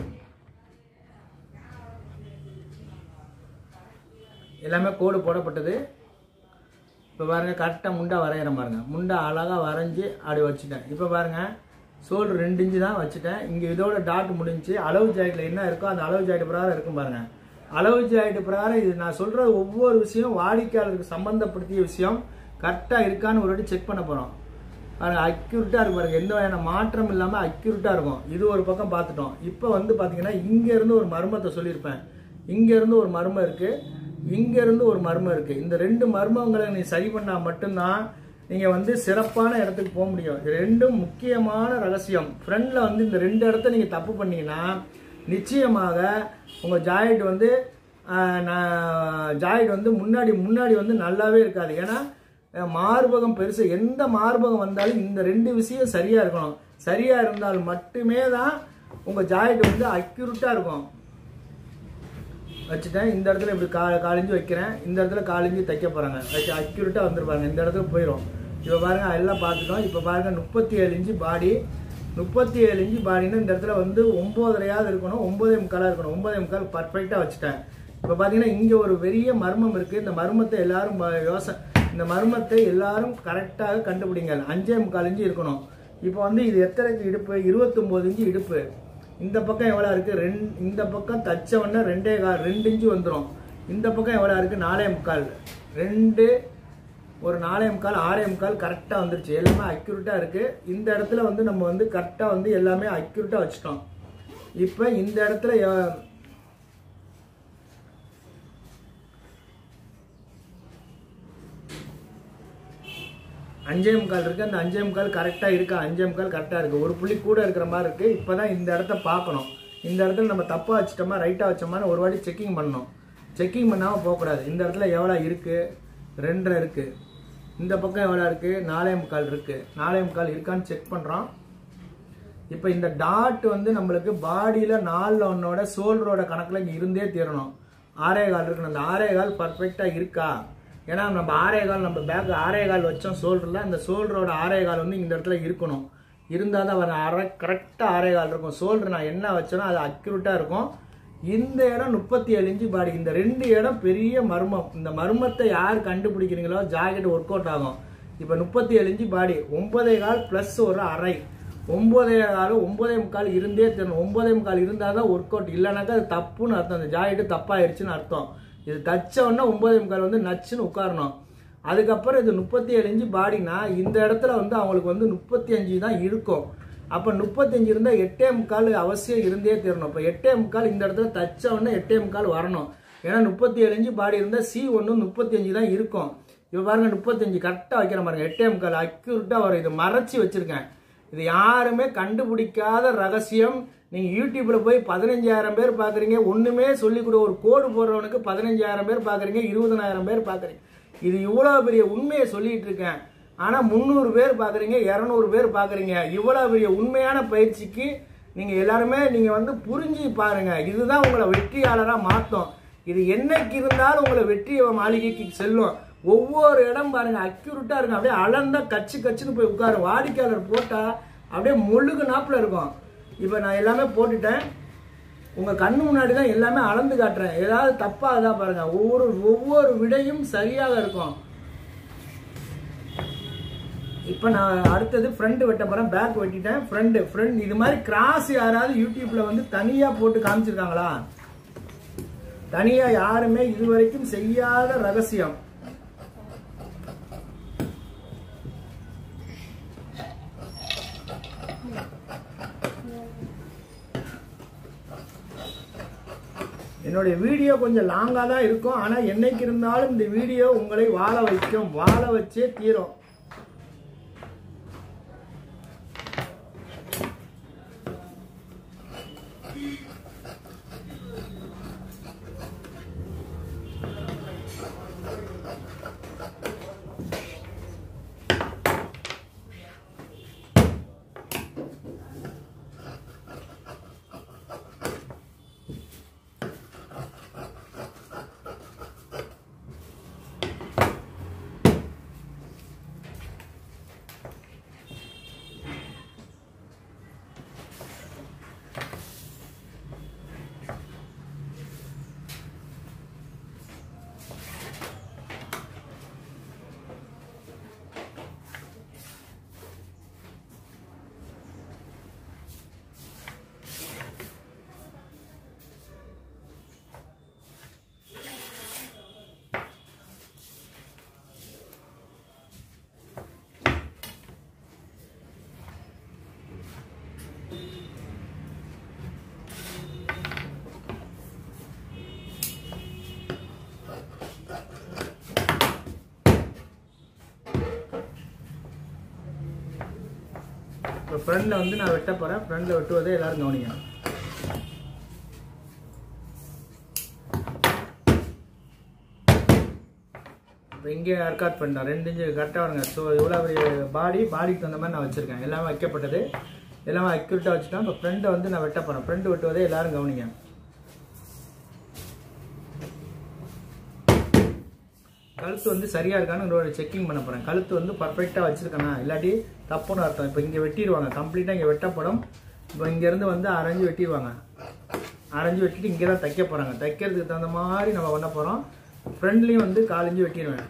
எல்லாமே கோடு போடப்பட்டது இப்போ பாருங்க கரெக்டாக முண்டா வரைகிற பாருங்க முண்டா அழகாக வரைஞ்சி அப்படி வச்சுட்டேன் இப்போ பாருங்க ஷோல்டர் ரெண்டு இன்ச்சு தான் வச்சுட்டேன் இங்கே இதோட டாட் முடிஞ்சு அளவு ஜாக்கெட்டில் என்ன இருக்கோ அந்த அளவு ஜாக்கெட் பிரகாரம் இருக்கும் பாருங்க அளவு ஜாக்கெட் பிரகாரம் இது நான் சொல்கிற ஒவ்வொரு விஷயம் வாடிக்கையாளருக்கு சம்மந்தப்படுத்திய விஷயம் கரெக்டாக இருக்கான்னு ஒரு வாட்டி செக் பண்ண போகிறோம் பாருங்க அக்யூரட்டாக இருக்கும் பாருங்க எந்த வகையான மாற்றம் இல்லாமல் அக்யூரட்டாக இருக்கும் இது ஒரு பக்கம் பார்த்துட்டோம் இப்போ வந்து பார்த்தீங்கன்னா இங்கேருந்து ஒரு மர்மத்தை சொல்லியிருப்பேன் இங்கேருந்து ஒரு மர்மம் இருக்குது இங்கேருந்து ஒரு மர்மம் இருக்குது இந்த ரெண்டு மர்மங்களை நீ சரி பண்ணால் மட்டும்தான் நீங்கள் வந்து சிறப்பான இடத்துக்கு போக முடியும் இது ரெண்டும் முக்கியமான ரகசியம் ஃப்ரண்டில் வந்து இந்த ரெண்டு இடத்த நீங்கள் தப்பு பண்ணீங்கன்னா நிச்சயமாக உங்கள் ஜாயிட் வந்து ஆஹ், நான் ஜாயிட் வந்து முன்னாடி முன்னாடி வந்து நல்லாவே இருக்காது ஏன்னா அஹ், மார்பகம் பெருசு எந்த மார்பகம் வந்தாலும் இந்த ரெண்டு விஷயம் சரியாக இருக்கணும் சரியாக இருந்தால் மட்டுமே தான் உங்கள் ஜாயிட் வந்து அக்யூரட்டாக இருக்கும் வச்சுட்டேன் இந்த இடத்துல இப்படி கா காலிஞ்சு வைக்கிறேன் இந்த இடத்துல காலிஞ்சு தைக்க போகிறாங்க வச்சு அக்யூரேட்டாக வந்துருப்பாங்க இந்த இடத்துக்கு போயிடும் இப்போ பாருங்க எல்லாம் பார்த்துட்டோம் இப்போ பாருங்க முப்பத்தி ஏழு இன்ச்சு பாடி முப்பத்தி ஏழு இன்ச்சு பாடினா இந்த இடத்துல வந்து ஒம்போதரையாவது இருக்கணும் ஒன்பதே முக்காலாக இருக்கணும் ஒன்பதே முக்கால் பர்ஃபெக்டாக வச்சுட்டேன் இப்போ பார்த்தீங்கன்னா இங்கே ஒரு பெரிய மர்மம் இருக்குது இந்த மர்மத்தை எல்லாரும் ம- யோச இந்த மர்மத்தை எல்லாரும் கரெக்டாக கண்டுபிடிங்க அஞ்சே முக்கால் இன்ச்சு இருக்கணும் இப்போ வந்து இது எத்தனை இன்ச்சு இடுப்பு இருபத்தொம்போது இன்ச்சு இடுப்பு இந்த பக்கம் எவ்வளோ இருக்குது ரெண்டு இந்த பக்கம் தச்ச உடனே ரெண்டே கால் ரெண்டு இன்ச்சு வந்துடும் இந்த பக்கம் எவ்வளோ இருக்குது நாலே முக்கால் ரெண்டு ஒரு நாலே முக்கால் ஆறே முக்கால் கரெக்டாக வந்துருச்சு எல்லாமே அக்யூரேட்டாக இருக்குது இந்த இடத்துல வந்து நம்ம வந்து கரெக்டாக வந்து எல்லாமே அக்யூரேட்டாக வச்சுட்டோம் இப்போ இந்த இடத்துல எ- அஞ்சே முக்கால் இருக்குது அந்த அஞ்சே முக்கால் கரெக்டாக இருக்கா அஞ்சே முக்கால் கரெக்டாக இருக்குது ஒரு புள்ளி கூட இருக்கிற மாதிரி இருக்குது இப்போ தான் இந்த இடத்த பார்க்கணும் இந்த இடத்துல நம்ம தப்பாக வச்சிட்டோமா ரைட்டாக வச்சோமான்னு ஒரு வாட்டி செக்கிங் பண்ணணும் செக்கிங் பண்ணாமல் போகக்கூடாது இந்த இடத்துல எவ்வளோ இருக்குது ரெண்டரை இருக்குது இந்த பக்கம் எவ்வளோ இருக்குது நாலே முக்கால் இருக்குது நாலே முக்கால் இருக்கான்னு செக் பண்ணுறோம் இப்போ இந்த டாட் வந்து நம்மளுக்கு பாடியில் நாலில் ஒன்னோட சோல்டரோட கணக்கில் இங்கே இருந்தே தீரணும் ஆறே கால் இருக்கணும் அந்த ஆறே கால் பர்ஃபெக்டாக இருக்கா ஏன்னா நம்ம ஆறே கால் நம்ம பேக் ஆறே கால் வச்சோம் சோல்டரில் அந்த சோல்டரோட ஆறே கால் வந்து இந்த இடத்துல இருக்கணும் இருந்தால் தான் வர அரை கரெக்டாக ஆறே கால் இருக்கும் சோல்டர் நான் என்ன வச்சேனோ அது அக்யூரேட்டாக இருக்கும் இந்த இடம் முப்பத்தி ஏழு இன்ச்சு பாடி இந்த ரெண்டு இடம் பெரிய மர்மம் இந்த மர்மத்தை யார் கண்டுபிடிக்கிறீங்களோ ஜாக்கெட் ஒர்க் அவுட் ஆகும் இப்போ முப்பத்தி ஏழு இன்ச்சு பாடி ஒன்பதே கால் ப்ளஸ் ஒரு அரை ஒன்பதே கால் ஒன்பதே முக்கால் இருந்தே தெரியணும் ஒன்பதே முக்கால் இருந்தால் தான் ஒர்க் அவுட் இல்லைனாக்கா அது தப்புன்னு அர்த்தம் அந்த ஜாக்கெட்டு தப்பாயிருச்சுன்னு அர்த்தம் இது தச்ச உடனே ஒன்பதே முக்கால் வந்து நச்சுன்னு உட்காரணும் அதுக்கப்புறம் இது முப்பத்தி ஏழு இன்ச்சு பாடினா இந்த இடத்துல வந்து அவங்களுக்கு வந்து முப்பத்தி அஞ்சு தான் இருக்கும் அப்போ முப்பத்தஞ்சு இருந்தால் எட்டே முக்கால் அவசியம் இருந்தே தரணும் இப்போ எட்டே முக்கால் இந்த இடத்துல தச்ச உடனே எட்டே முக்கால் வரணும் ஏன்னா முப்பத்தி ஏழு இன்ச்சு பாடி இருந்தால் சி ஒன்று முப்பத்தி அஞ்சு தான் இருக்கும் இப்போ பாருங்க முப்பத்தஞ்சு கரெக்டாக வைக்கிற பாருங்க எட்டே முக்கால் அக்யூரட்டாக வரும் இது மறைச்சி வச்சிருக்கேன் இது யாருமே கண்டுபிடிக்காத ரகசியம் நீங்கள் யூடியூப்பில் போய் பதினஞ்சாயிரம் பேர் பார்க்குறீங்க ஒன்றுமே சொல்லிக் கொடு ஒரு கோடு போடுறவனுக்கு பதினஞ்சாயிரம் பேர் பார்க்குறீங்க இருபதனாயிரம் பேர் பார்க்குறீங்க இது இவ்வளோ பெரிய உண்மையை சொல்லிட்டு இருக்கேன் ஆனால் முந்நூறு பேர் பார்க்குறீங்க இரநூறு பேர் பார்க்குறீங்க இவ்வளோ பெரிய உண்மையான பயிற்சிக்கு நீங்கள் எல்லாருமே நீங்கள் வந்து புரிஞ்சு பாருங்க இதுதான் உங்களை வெற்றியாளராக மாற்றும் இது என்னைக்கு இருந்தாலும் உங்களை வெற்றி மாளிகைக்கு செல்லும் ஒவ்வொரு இடம் பாருங்க அக்யூரேட்டாக இருக்கும் அப்படியே அளந்தா கச்சு கச்சுன்னு போய் உட்காரும் வாடிக்கையாளர் போட்டால் அப்படியே முழுகு நாப்பில் இருக்கும் இப்போ நான் எல்லாமே போட்டுட்டேன் உங்கள் கண்ணு முன்னாடி தான் எல்லாமே அளந்து காட்டுறேன் ஏதாவது தப்பாக தான் பாருங்க ஒவ்வொரு ஒவ்வொரு விடையும் சரியாக இருக்கும் இப்போ நான் அடுத்தது ஃப்ரண்ட் வெட்ட போகிறேன் பேக் வெட்டிட்டேன் ஃப்ரண்ட் ஃப்ரண்ட் இது மாதிரி கிராஸ் யாராவது யூடியூப்ல வந்து தனியாக போட்டு காமிச்சிருக்காங்களா தனியாக யாருமே இதுவரைக்கும் செய்யாத ரகசியம் என்னுடைய வீடியோ கொஞ்சம் லாங்காக தான் இருக்கும் ஆனால் என்னைக்கு இருந்தாலும் இந்த வீடியோ உங்களை வாழ வைக்கும் வாழ வச்சே தீரும் இப்போ ஃப்ரண்டில் வந்து நான் வெட்ட போகிறேன் ஃப்ரண்டில் வெட்டுவதை எல்லாரும் கவனிங்க இப்போ இங்கே ஒர்க் பண்ணிட்டேன் ரெண்டு இன்ச்சு கரெக்டாக வருங்க ஸோ இவ்வளோ பாடி பாடிக்கு தகுந்த மாதிரி நான் வச்சுருக்கேன் எல்லாமே வைக்கப்பட்டது எல்லாமே அக்யூரேட்டாக வச்சுட்டேன் இப்போ ஃப்ரண்ட்டை வந்து நான் வெட்ட போகிறேன் ஃப்ரண்ட் வெட்டுவதை எல்லாரும் கவனிங்க கழுத்து வந்து சரியா இருக்கான்னு ஒரு செக்கிங் பண்ண போறேன் கழுத்து வந்து பர்ஃபெக்டா வச்சிருக்கேனா இல்லாட்டி தப்புன்னு அர்த்தம் இப்போ இங்க வெட்டிடுவாங்க கம்ப்ளீட்டா இங்க வெட்டப்படும் இப்போ இங்க இருந்து வந்து அரைஞ்சு வெட்டிடுவாங்க அரைஞ்சு வெட்டிட்டு இங்கே தான் தைக்க போறாங்க தைக்கிறதுக்கு தகுந்த மாதிரி நம்ம பண்ண போறோம் ஃப்ரண்ட்லயும் வந்து காலஞ்சு வெட்டிடுவேன்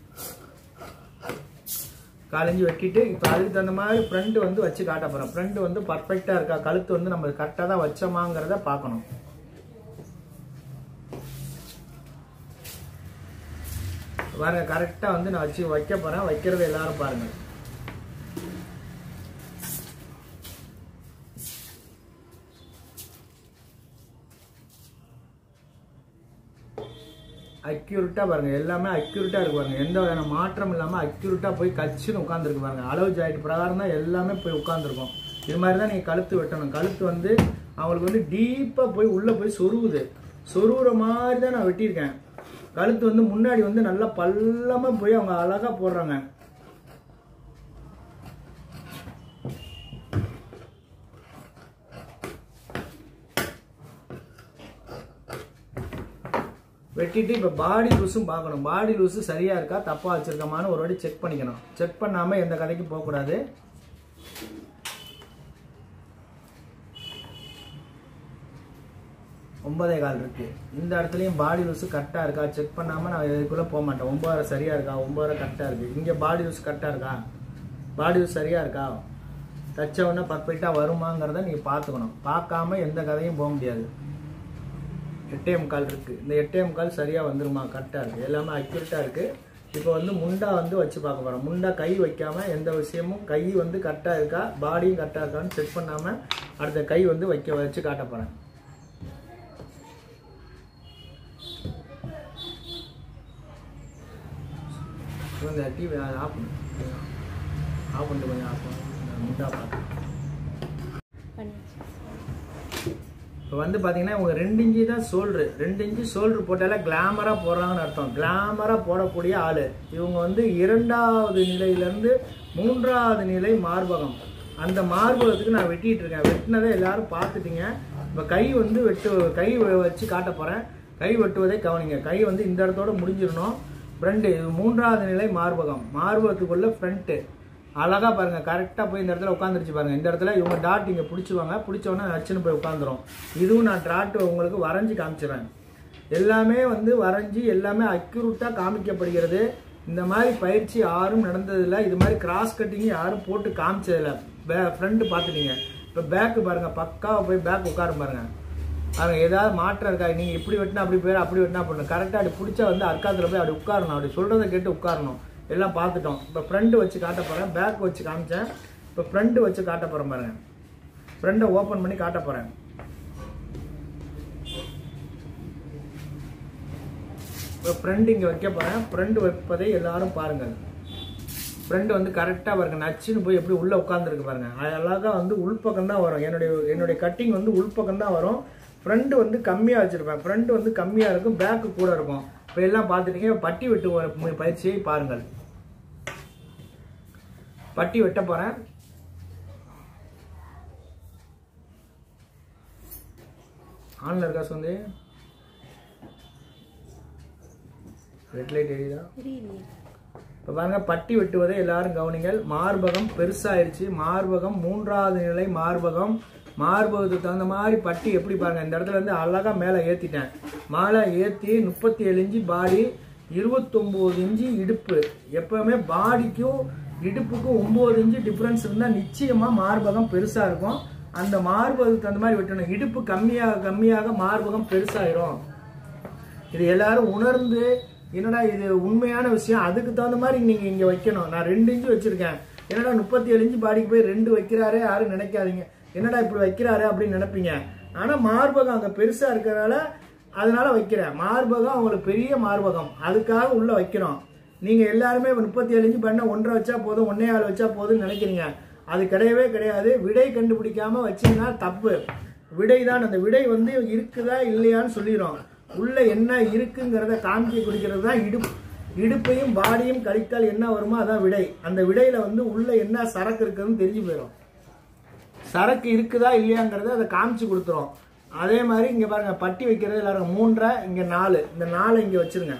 காலஞ்சு வெட்டிட்டு இப்போ அதுக்கு தகுந்த மாதிரி ஃப்ரண்ட் வந்து வச்சு காட்ட போறோம் ஃப்ரண்ட் வந்து பர்ஃபெக்டா இருக்கா கழுத்து வந்து நம்ம கரெக்டாக தான் வச்சோமாங்கிறத பார்க்கணும் பாருங்க கரெக்டா வந்து நான் வச்சு வைக்க போறேன் வைக்கிறத எல்லாரும் பாருங்க அக்யூரேட்டா பாருங்க எல்லாமே அக்யூரேட்டா இருக்கு பாருங்க எந்த வகையான மாற்றம் இல்லாம அக்யூரேட்டா போய் கச்சுன்னு உட்காந்துருக்கு பாருங்க அளவு ஜாயிட் பிரகாரம் தான் எல்லாமே போய் உட்காந்துருக்கும் இது மாதிரி தான் நீங்க கழுத்து வெட்டணும் கழுத்து வந்து அவங்களுக்கு வந்து டீப்பா போய் உள்ள போய் சொருகுது சொருவுற மாதிரி தான் நான் வெட்டியிருக்கேன் கழுத்து வந்து முன்னாடி வந்து நல்லா பள்ளமா போய் அவங்க அழகா போடுறாங்க வெட்டிட்டு இப்போ பாடி லூஸும் பார்க்கணும் பாடி லூஸு சரியா இருக்கா தப்பா வச்சிருக்கமான்னு ஒரு வாட்டி செக் பண்ணிக்கணும் செக் பண்ணாம எந்த கதைக்கும் போகக்கூடாது ஒன்பதே கால் இருக்கு இந்த இடத்துலயும் பாடி லூஸ் கரெக்டா இருக்கா செக் பண்ணாம நான் இதுக்குள்ள போக மாட்டேன் ஒன்பதரை சரியா இருக்கா ஒன்பதரை கரெக்டா இருக்கு இங்க பாடி லூஸ் கரெக்டா இருக்கா பாடி லூஸ் சரியா இருக்கா தச்ச உடனே பர்ஃபெக்டா வருமாங்கிறத நீங்க பாத்துக்கணும் பார்க்காம எந்த கதையும் போக முடியாது எட்டே முக்கால் இருக்கு இந்த எட்டே முக்கால் சரியா வந்துருமா கரெக்டா இருக்கு எல்லாமே அக்யூரேட்டா இருக்கு இப்போ வந்து முண்டா வந்து வச்சு பார்க்க போறோம் முண்டா கை வைக்காம எந்த விஷயமும் கை வந்து கரெக்டா இருக்கா பாடியும் கரெக்டா இருக்கான்னு செக் பண்ணாம அடுத்த கை வந்து வைக்க வச்சு காட்ட போறேன் இந்த டிவி ஆஃப் பண்ணு ஆஃப் பண்ணிட்டு கொஞ்சம் ஆஃப் பண்ணு நான் முண்டா பார்த்து இப்போ வந்து பார்த்தீங்கன்னா இவங்க ரெண்டு இன்ச்சு தான் சோல்ட்ரு ரெண்டு இன்ச்சு சோல்ட்ரு போட்டாலே கிளாமராக போடுறாங்கன்னு அர்த்தம் கிளாமராக போடக்கூடிய ஆள் இவங்க வந்து இரண்டாவது நிலையிலேருந்து மூன்றாவது நிலை மார்பகம் அந்த மார்பகத்துக்கு நான் வெட்டிட்டு இருக்கேன் வெட்டினதை எல்லாரும் பார்த்துட்டீங்க இப்போ கை வந்து வெட்டு கை வ- வச்சு காட்ட போகிறேன் கை வெட்டுவதை கவனிங்க கை வந்து இந்த இடத்தோட முடிஞ்சிடணும் ஃப்ரண்ட் இது மூன்றாவது நிலை மார்பகம் மார்பகத்துக்குள்ள ஃப்ரண்ட்டு அழகா பாருங்க கரெக்டா போய் இந்த இடத்துல உட்காந்துருச்சு பாருங்க இந்த இடத்துல இவங்க டாட் இங்க பிடிச்சுவாங்க பிடிச்சோன்னா நச்சுன்னு போய் உட்காந்துரும் இதுவும் நான் டாட் உங்களுக்கு வரைஞ்சி காமிச்சிடுறேன் எல்லாமே வந்து வரைஞ்சி எல்லாமே அக்யூரேட்டா காமிக்கப்படுகிறது இந்த மாதிரி பயிற்சி யாரும் நடந்ததில்ல இது மாதிரி கிராஸ் கட்டிங் யாரும் போட்டு காமிச்சதில்ல ஃப்ரண்ட் பார்த்துட்டீங்க இப்போ பேக்கு பாருங்க பக்காவா போய் பேக் உட்காரும் பாருங்க அவங்க ஏதாவது மாற்றம் இருக்கா நீங்க இப்படி வெட்டினா அப்படி போயிரு அப்படி வெட்டினா அப்படி கரெக்டாக அப்படி பிடிச்சா வந்து அர்க்காத்துல போய் அப்படி உட்காரணும் அப்படி சொல்றதை கேட்டு உட்காரணும் எல்லாம் பார்த்துட்டோம் இப்போ ஃப்ரண்ட் வச்சு காட்ட போறேன் பேக் வச்சு காமிச்சேன் இப்போ ஃப்ரண்ட் வச்சு காட்ட போறேன் பாருங்க ஃப்ரண்ட்டை ஓப்பன் பண்ணி காட்ட போறேன் இப்போ ஃப்ரண்ட் இங்கே வைக்க போறேன் ஃப்ரண்ட் வைப்பதை எல்லாரும் பாருங்கள் ஃப்ரெண்டு வந்து கரெக்டாக பாருங்க நச்சுன்னு போய் எப்படி உள்ளே உட்காந்துருக்கு பாருங்க அது அழகாக வந்து உள்பக்கம் தான் வரும் என்னுடைய என்னுடைய கட்டிங் வந்து உள்பக்கம் தான் வரும் ஃப்ரண்ட் வந்து கம்மியாக வச்சுருப்பேன் ஃப்ரண்ட் வந்து கம்மியாக இருக்கும் பேக்கு கூட இருக்கும் இப்போ எல்லாம் பார்த்துட்டீங்க பட்டி வெட்டு வர மு- பயிற்சியை பாருங்கள் பட்டி வெட்ட போகிறேன் ஆன்ல இருக்கா சொந்தி ரெட் லைட் எரியுதா இப்போ பாருங்க பட்டி வெட்டுவதை எல்லாரும் கவனிங்கள் மார்பகம் பெருசாயிருச்சு மார்பகம் மூன்றாவது நிலை மார்பகம் மார்பகத்துக்கு தகுந்த மாதிரி பட்டி எப்படி பாருங்க இந்த இடத்துல இருந்து அழகா மேலே ஏத்திட்டேன் மேலே ஏத்தி முப்பத்தி ஏழு இன்ச்சு பாடி இருபத்தொம்போது இன்ச்சு இடுப்பு எப்பவுமே பாடிக்கும் இடுப்புக்கும் ஒன்பது இன்ச்சு டிஃபரன்ஸ் இருந்தால் நிச்சயமா மார்பகம் பெருசா இருக்கும் அந்த மார்பகத்துக்கு தகுந்த மாதிரி வெட்டணும் இடுப்பு கம்மியாக கம்மியாக மார்பகம் பெருசாயிரும் இது எல்லாரும் உணர்ந்து என்னடா இது உண்மையான விஷயம் அதுக்கு தகுந்த மாதிரி நீங்க இங்க வைக்கணும் நான் ரெண்டு இன்ச்சு வச்சிருக்கேன் என்னடா முப்பத்தி ஏழு இன்ச்சு பாடிக்கு போய் ரெண்டு வைக்கிறாரே யாரும் நினைக்காதீங்க என்னடா இப்படி வைக்கிறாரு அப்படின்னு நினைப்பீங்க ஆனா மார்பகம் அங்க பெருசா இருக்கிறதால அதனால வைக்கிறேன் மார்பகம் அவங்களுக்கு பெரிய மார்பகம் அதுக்காக உள்ள வைக்கிறோம் நீங்க எல்லாருமே முப்பத்தி ஏழு இன்ச்சு பண்ண ஒன்றரை வச்சா போதும் ஒன்னே ஆள் வச்சா போதும்னு நினைக்கிறீங்க அது கிடையவே கிடையாது விடை கண்டுபிடிக்காம வச்சீங்கன்னா தப்பு விடை தான் அந்த விடை வந்து இருக்குதா இல்லையான்னு சொல்லிடும் உள்ள என்ன இருக்குங்கிறத காமிக்க குடிக்கிறது தான் இடுப்பு இடுப்பையும் பாடியும் கழித்தால் என்ன வருமோ அதான் விடை அந்த விடையில வந்து உள்ள என்ன சரக்கு இருக்குதுன்னு தெரிஞ்சு போயிடும் சரக்கு இருக்குதா இல்லையாங்கிறத அதை காமிச்சு கொடுத்துரும் அதே மாதிரி இங்க பாருங்க பட்டி வைக்கிறது எல்லாரும் மூன்றரை இங்க நாலு இந்த நாலு இங்க வச்சிருங்க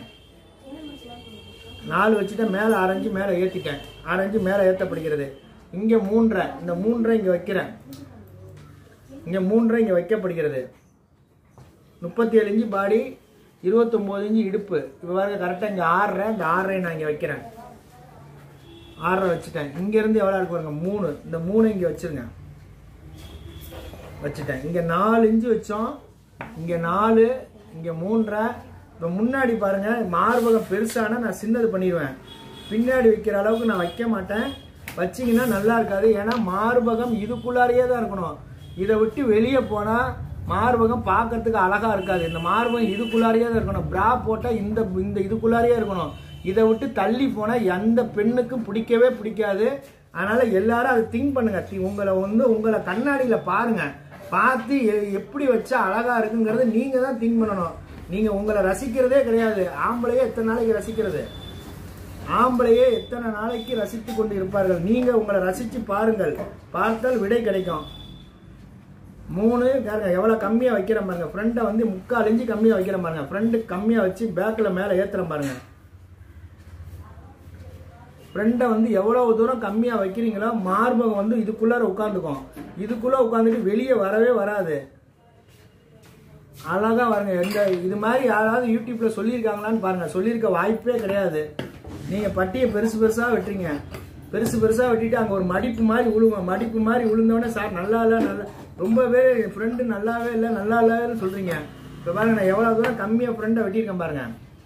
நாலு வச்சுட்டு மேலே அரைஞ்சு மேலே ஏற்றிட்டேன் அரைஞ்சு மேலே ஏற்றப்படுகிறது இங்கே மூன்றரை இந்த மூன்றரை இங்கே வைக்கிறேன் இங்கே மூன்றரை இங்கே வைக்கப்படுகிறது முப்பத்தி ஏழு இன்ச்சு பாடி இருபத்தொம்போது இன்ச்சு இடுப்பு இப்போ பாருங்க கரெக்டாக இங்கே ஆறரை இந்த ஆறரை நான் இங்கே வைக்கிறேன் ஆறரை வச்சுட்டேன் இங்கேருந்து எவ்வளோ இருக்கு பாருங்க மூணு இந்த மூணு இங்கே வச்சிருங்க வச்சுட்டேன் இங்கே நாலு இன்ச்சு வச்சோம் இங்கே நாலு இங்கே மூன்றரை இப்போ முன்னாடி பாருங்க மார்பகம் பெருசானா நான் சின்னது பண்ணிடுவேன் பின்னாடி வைக்கிற அளவுக்கு நான் வைக்க மாட்டேன் வச்சீங்கன்னா நல்லா இருக்காது ஏன்னா மார்பகம் இதுக்குள்ளாரையே தான் இருக்கணும் இதை விட்டு வெளியே போனால் மார்பகம் பார்க்கறதுக்கு அழகா இருக்காது இந்த மார்பகம் இதுக்குள்ளாரையே தான் இருக்கணும் பிரா போட்டால் இந்த இந்த இதுக்குள்ளாரையே இருக்கணும் இதை விட்டு தள்ளி போனால் எந்த பெண்ணுக்கும் பிடிக்கவே பிடிக்காது அதனால எல்லாரும் அதை திங்க் பண்ணுங்க தி- உங்களை வந்து உங்களை கண்ணாடியில பாருங்க பார்த்து எ- எப்படி வச்சா அழகா இருக்குங்கிறத நீங்க தான் திங்க் பண்ணணும் நீங்க உங்களை ரசிக்கிறதே கிடையாது ஆம்பளையே எத்தனை நாளைக்கு ரசிக்கிறது ஆம்பளையே எத்தனை நாளைக்கு ரசித்து கொண்டு இருப்பார்கள் நீங்க உங்களை ரசிச்சு பாருங்கள் பார்த்தால் விடை கிடைக்கும் மூணு பாருங்க எவ்வளவு கம்மியா வைக்கிறேன் பாருங்க ஃப்ரண்ட்டை வந்து முக்கால் இன்ச்சு கம்மியா வைக்கிறேன் பாருங்க ஃப்ரண்ட் கம்மியா வச்சு பேக்ல மேல ஏத்துறேன் பாருங்க ஃப்ரண்ட்டை வந்து எவ்வளவு தூரம் கம்மியா வைக்கிறீங்களோ மார்பகம் வந்து இதுக்குள்ளார உட்காந்துக்கும் இதுக்குள்ள உட்காந்துட்டு வெளியே வரவே வராது அழகா பாருங்க எந்த இது மாதிரி யாராவது யூடியூப்ல சொல்லியிருக்காங்களான்னு பாருங்க சொல்லியிருக்க வாய்ப்பே கிடையாது நீங்க பட்டியை பெருசு பெருசா வெட்டுறீங்க பெருசு பெருசா வெட்டிட்டு அங்க ஒரு மடிப்பு மாதிரி விழுங்க மடிப்பு மாதிரி விழுந்தோடனே சார் நல்லா இல்ல நல்லா ரொம்பவே ஃப்ரெண்டு நல்லாவே இல்லை நல்லா இல்லைன்னு சொல்றீங்க இப்ப பாருங்க நான் எவ்வளவு தூரம் கம்மியா ஃப்ரெண்டை வெட்டியிருக்கேன் பாருங்க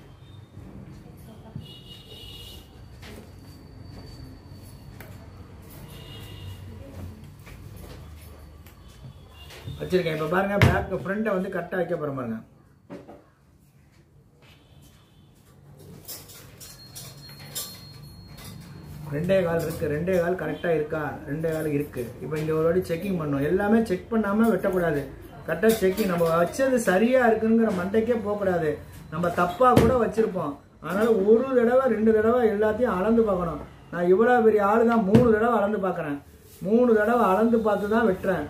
வச்சிருக்கேன் இப்ப பாருங்க பேக் ஃப்ரண்ட்டை வந்து கரெக்டா வைக்க போறேன் பாருங்க ரெண்டே கால் இருக்கு ரெண்டே கால் கரெக்டா இருக்கா ரெண்டே கால் இருக்கு இப்போ இங்க ஒரு வாட்டி செக்கிங் பண்ணணும் எல்லாமே செக் பண்ணாம வெட்டக்கூடாது கரெக்டா செக்கிங் நம்ம வச்சது சரியா இருக்குங்கிற மண்டைக்கே போகக்கூடாது நம்ம தப்பா கூட வச்சிருப்போம் அதனால ஒரு தடவை ரெண்டு தடவை எல்லாத்தையும் அளந்து பார்க்கணும் நான் இவ்வளவு பெரிய ஆளு தான் மூணு தடவை அளந்து பார்க்கறேன் மூணு தடவை அளந்து பார்த்து தான் வெட்டுறேன்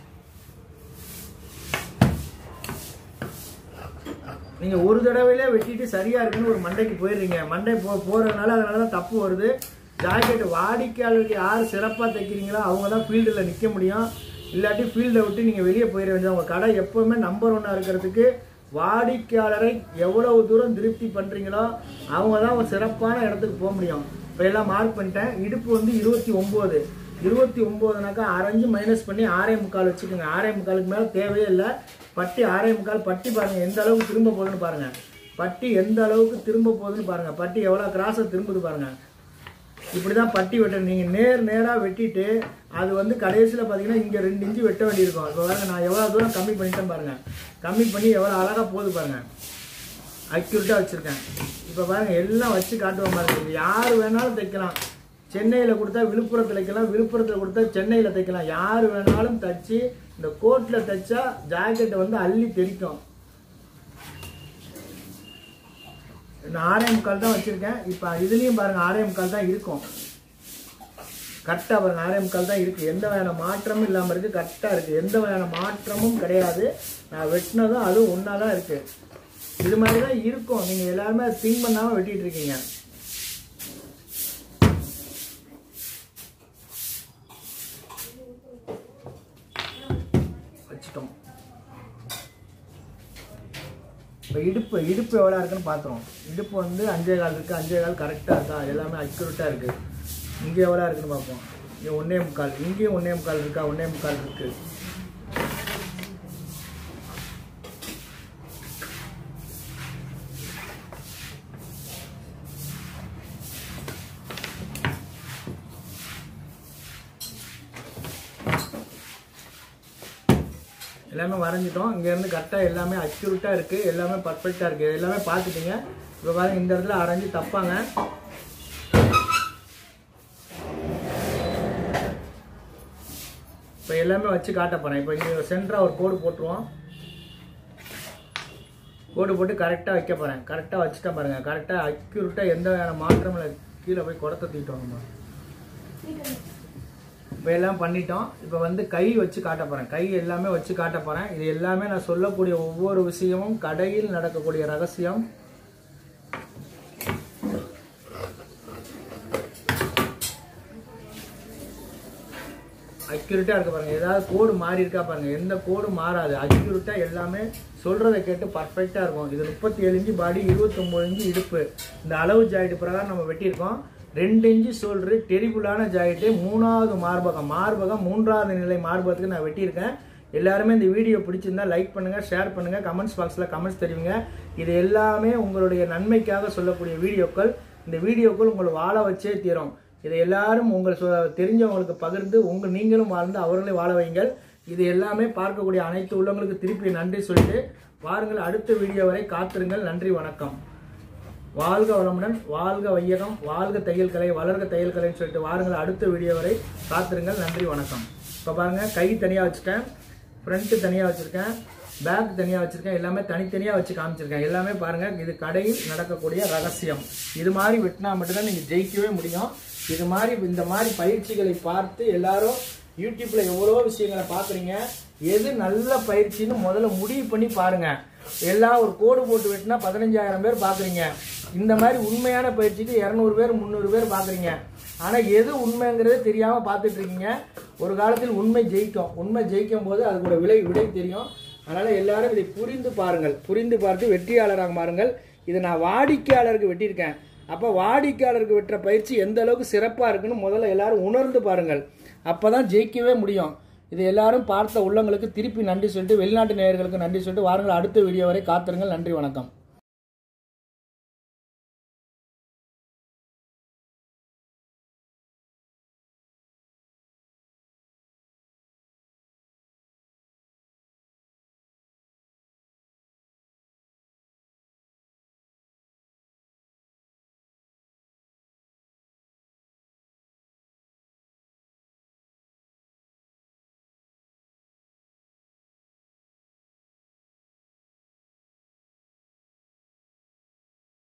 நீங்க ஒரு தடவையிலே வெட்டிட்டு சரியா இருக்குன்னு ஒரு மண்டைக்கு போயிடுறீங்க மண்டை போ போறதுனால அதனால தான் தப்பு வருது ஜாக்கெட் வாடிக்கையாளருக்கு யார் சிறப்பா தைக்கிறீங்களோ அவங்க தான் ஃபீல்டில் நிற்க முடியும் இல்லாட்டி ஃபீல்டை விட்டு நீங்க வெளியே போயிட வேண்டியது உங்க கடை எப்பவுமே நம்பர் ஒன்னா இருக்கிறதுக்கு வாடிக்கையாளரை எவ்வளவு தூரம் திருப்தி பண்றீங்களோ அவங்க தான் ஒரு சிறப்பான இடத்துக்கு போக முடியும் இப்போ எல்லாம் மார்க் பண்ணிட்டேன் இடுப்பு வந்து இருபத்தி ஒன்பது இருபத்தி ஒன்பதுனாக்கா அரைஞ்சு மைனஸ் பண்ணி ஆறே முக்கால் வச்சுக்கோங்க ஆறே முக்காலுக்கு மேலே தேவையே இல்லை பட்டி ஆறே முக்கால் பட்டி பாருங்க எந்த அளவுக்கு திரும்ப போகுதுன்னு பாருங்க பட்டி எந்த அளவுக்கு திரும்ப போகுதுன்னு பாருங்க பட்டி எவ்வளோ கிராஸை திரும்புது பாருங்க இப்படிதான் பட்டி வெட்டணும் நீங்க நேர் நேரா வெட்டிட்டு அது வந்து கடைசியில் பார்த்தீங்கன்னா இங்க ரெண்டு இன்ச்சு வெட்ட வேண்டியிருக்கும் இப்போ பாருங்க நான் எவ்வளவு தூரம் கம்மி பண்ணிட்டேன் பாருங்க கம்மி பண்ணி எவ்வளவு அழகா போகுது பாருங்க அக்யூரேட்டா வச்சிருக்கேன் இப்போ பாருங்க எல்லாம் வச்சு காட்டுவோம் பாருங்க இது யார் வேணாலும் தைக்கலாம் சென்னையில கொடுத்தா விழுப்புரத்துல தைக்கலாம் விழுப்புரத்துல கொடுத்தா சென்னையில தைக்கலாம் யார் வேணாலும் தச்சு இந்த கோட்ல தைச்சா ஜாக்கெட்டை வந்து அள்ளி தெரிக்கும் நான் ஆறே முக்கால் தான் வச்சிருக்கேன் இப்போ இதுலயும் பாருங்க ஆறே முக்கால் தான் இருக்கும் கரெக்டாக பாருங்க ஆறே முக்கால் தான் இருக்கு எந்த வகையான மாற்றமும் இல்லாமல் இருக்கு கரெக்டாக இருக்கு எந்த வகையான மாற்றமும் கிடையாது நான் வெட்டினதும் அதுவும் ஒன்றா தான் இருக்கு இது மாதிரி தான் இருக்கும் நீங்க எல்லாருமே திங்க் பண்ணாம வெட்டிட்டு இருக்கீங்க வச்சுட்டோம் இப்போ இடுப்பு இடுப்பு எவ்வளோ இருக்குன்னு பார்த்துருவோம் இடுப்பு வந்து அஞ்சே கால் இருக்குது அஞ்சே கால் கரெக்டாக இருக்கா எல்லாமே அக்யூரேட்டாக இருக்குது இங்கே எவ்வளோ இருக்குன்னு பார்ப்போம் இங்கே ஒன்றே முக்கால் இங்கேயும் ஒன்றே முக்கால் இருக்கா ஒன்றே முக்கால் இருக்குது எல்லாமே வரைஞ்சிட்டோம் இங்கேருந்து கரெக்டாக எல்லாமே அக்யூரேட்டாக இருக்குது எல்லாமே பர்ஃபெக்டாக இருக்குது எல்லாமே பார்த்துட்டீங்க இப்போ பாருங்க இந்த இடத்துல அரைஞ்சு தப்பாங்க இப்போ எல்லாமே வச்சு காட்ட போகிறேன் இப்போ இங்கே சென்டராக ஒரு கோடு போட்டுருவோம் கோடு போட்டு கரெக்டாக வைக்க போகிறேன் கரெக்டாக வச்சுட்டேன் பாருங்கள் கரெக்டாக அக்யூரேட்டாக எந்த வகையான மாற்றமும் இல்லை கீழே போய் குடத்தை தூக்கிட்டோம் நம்ம இப்போ எல்லாம் பண்ணிட்டோம் இப்போ வந்து கை வச்சு காட்ட போகிறேன் கை எல்லாமே வச்சு காட்ட போகிறேன் இது எல்லாமே நான் சொல்லக்கூடிய ஒவ்வொரு விஷயமும் கடையில் நடக்கக்கூடிய ரகசியம் அக்யூரேட்டாக இருக்க பாருங்க ஏதாவது கோடு மாறி இருக்கா பாருங்க எந்த கோடு மாறாது அக்யூரேட்டாக எல்லாமே சொல்றதை கேட்டு பர்ஃபெக்டாக இருக்கும் இது முப்பத்தி ஏழு இன்ச்சு பாடி இருபத்தொம்போது இன்ச்சு இடுப்பு இந்த அளவு ஜாயிட்டு பிரகாரம் நம்ம வெட்டியிருக்கோம் ரெண்டு இன்ச்சு சோல்டரு டெரிபுளான ஜாயிட்டு மூணாவது மார்பகம் மார்பகம் மூன்றாவது நிலை மார்பகத்துக்கு நான் வெட்டியிருக்கேன் எல்லாருமே இந்த வீடியோ பிடிச்சிருந்தா லைக் பண்ணுங்க ஷேர் பண்ணுங்க கமெண்ட்ஸ் பாக்ஸில் கமெண்ட்ஸ் தெரிவிங்க இது எல்லாமே உங்களுடைய நன்மைக்காக சொல்லக்கூடிய வீடியோக்கள் இந்த வீடியோக்கள் உங்களை வாழ வச்சே தீரும் இதை எல்லாரும் உங்கள் சொ- தெரிஞ்சவங்களுக்கு பகிர்ந்து உங்கள் நீங்களும் வாழ்ந்து அவர்களை வாழ வைங்கள் இது எல்லாமே பார்க்கக்கூடிய அனைத்து உள்ளவங்களுக்கு திருப்பி நன்றி சொல்லிட்டு வாருங்கள் அடுத்த வீடியோ வரை காத்திருங்கள் நன்றி வணக்கம் வாழ்க வளமுடன் வாழ்க வையகம் வாழ்க தையல் கலை வளர்க தையல் கலைன்னு சொல்லிட்டு வாருங்கள் அடுத்த வீடியோ வரை காத்திருங்கள் நன்றி வணக்கம் இப்போ பாருங்க கை தனியாக வச்சுட்டேன் ஃப்ரண்ட்டு தனியாக வச்சுருக்கேன் பேக் தனியாக வச்சுருக்கேன் எல்லாமே தனித்தனியாக வச்சு காமிச்சிருக்கேன் எல்லாமே பாருங்கள் இது கடையில் நடக்கக்கூடிய ரகசியம் இது மாதிரி வெட்டினா மட்டும்தான் நீங்கள் ஜெயிக்கவே முடியும் இது மாதிரி இந்த மாதிரி பயிற்சிகளை பார்த்து எல்லாரும் யூடியூப்ல எவ்வளோ விஷயங்களை பார்க்குறீங்க எது நல்ல பயிற்சின்னு முதல்ல முடிவு பண்ணி பாருங்க எல்லாம் ஒரு கோடு போட்டு வெட்டினா பதினஞ்சாயிரம் பேர் பார்க்குறீங்க இந்த மாதிரி உண்மையான பயிற்சிக்கு இரநூறு பேர் முந்நூறு பேர் பார்க்குறீங்க ஆனால் எது உண்மைங்கிறதே தெரியாமல் பார்த்துட்டு இருக்கீங்க ஒரு காலத்தில் உண்மை ஜெயிக்கும் உண்மை ஜெயிக்கும் போது அதுக்கு ஒரு விலை விடை தெரியும் அதனால் எல்லாரும் இதை புரிந்து பாருங்கள் புரிந்து பார்த்து வெற்றியாளராக மாறுங்கள் இதை நான் வாடிக்கையாளருக்கு வெட்டியிருக்கேன் அப்போ வாடிக்கையாளருக்கு வெட்டுற பயிற்சி எந்த அளவுக்கு சிறப்பாக இருக்குன்னு முதல்ல எல்லாரும் உணர்ந்து பாருங்கள் அப்போ தான் ஜெயிக்கவே முடியும் இது எல்லாரும் பார்த்த உள்ளங்களுக்கு திருப்பி நன்றி சொல்லிட்டு வெளிநாட்டு நேயர்களுக்கு நன்றி சொல்லிட்டு வாருங்கள் அடுத்த வீடியோ வரை காத்திருங்கள் நன்றி வணக்கம்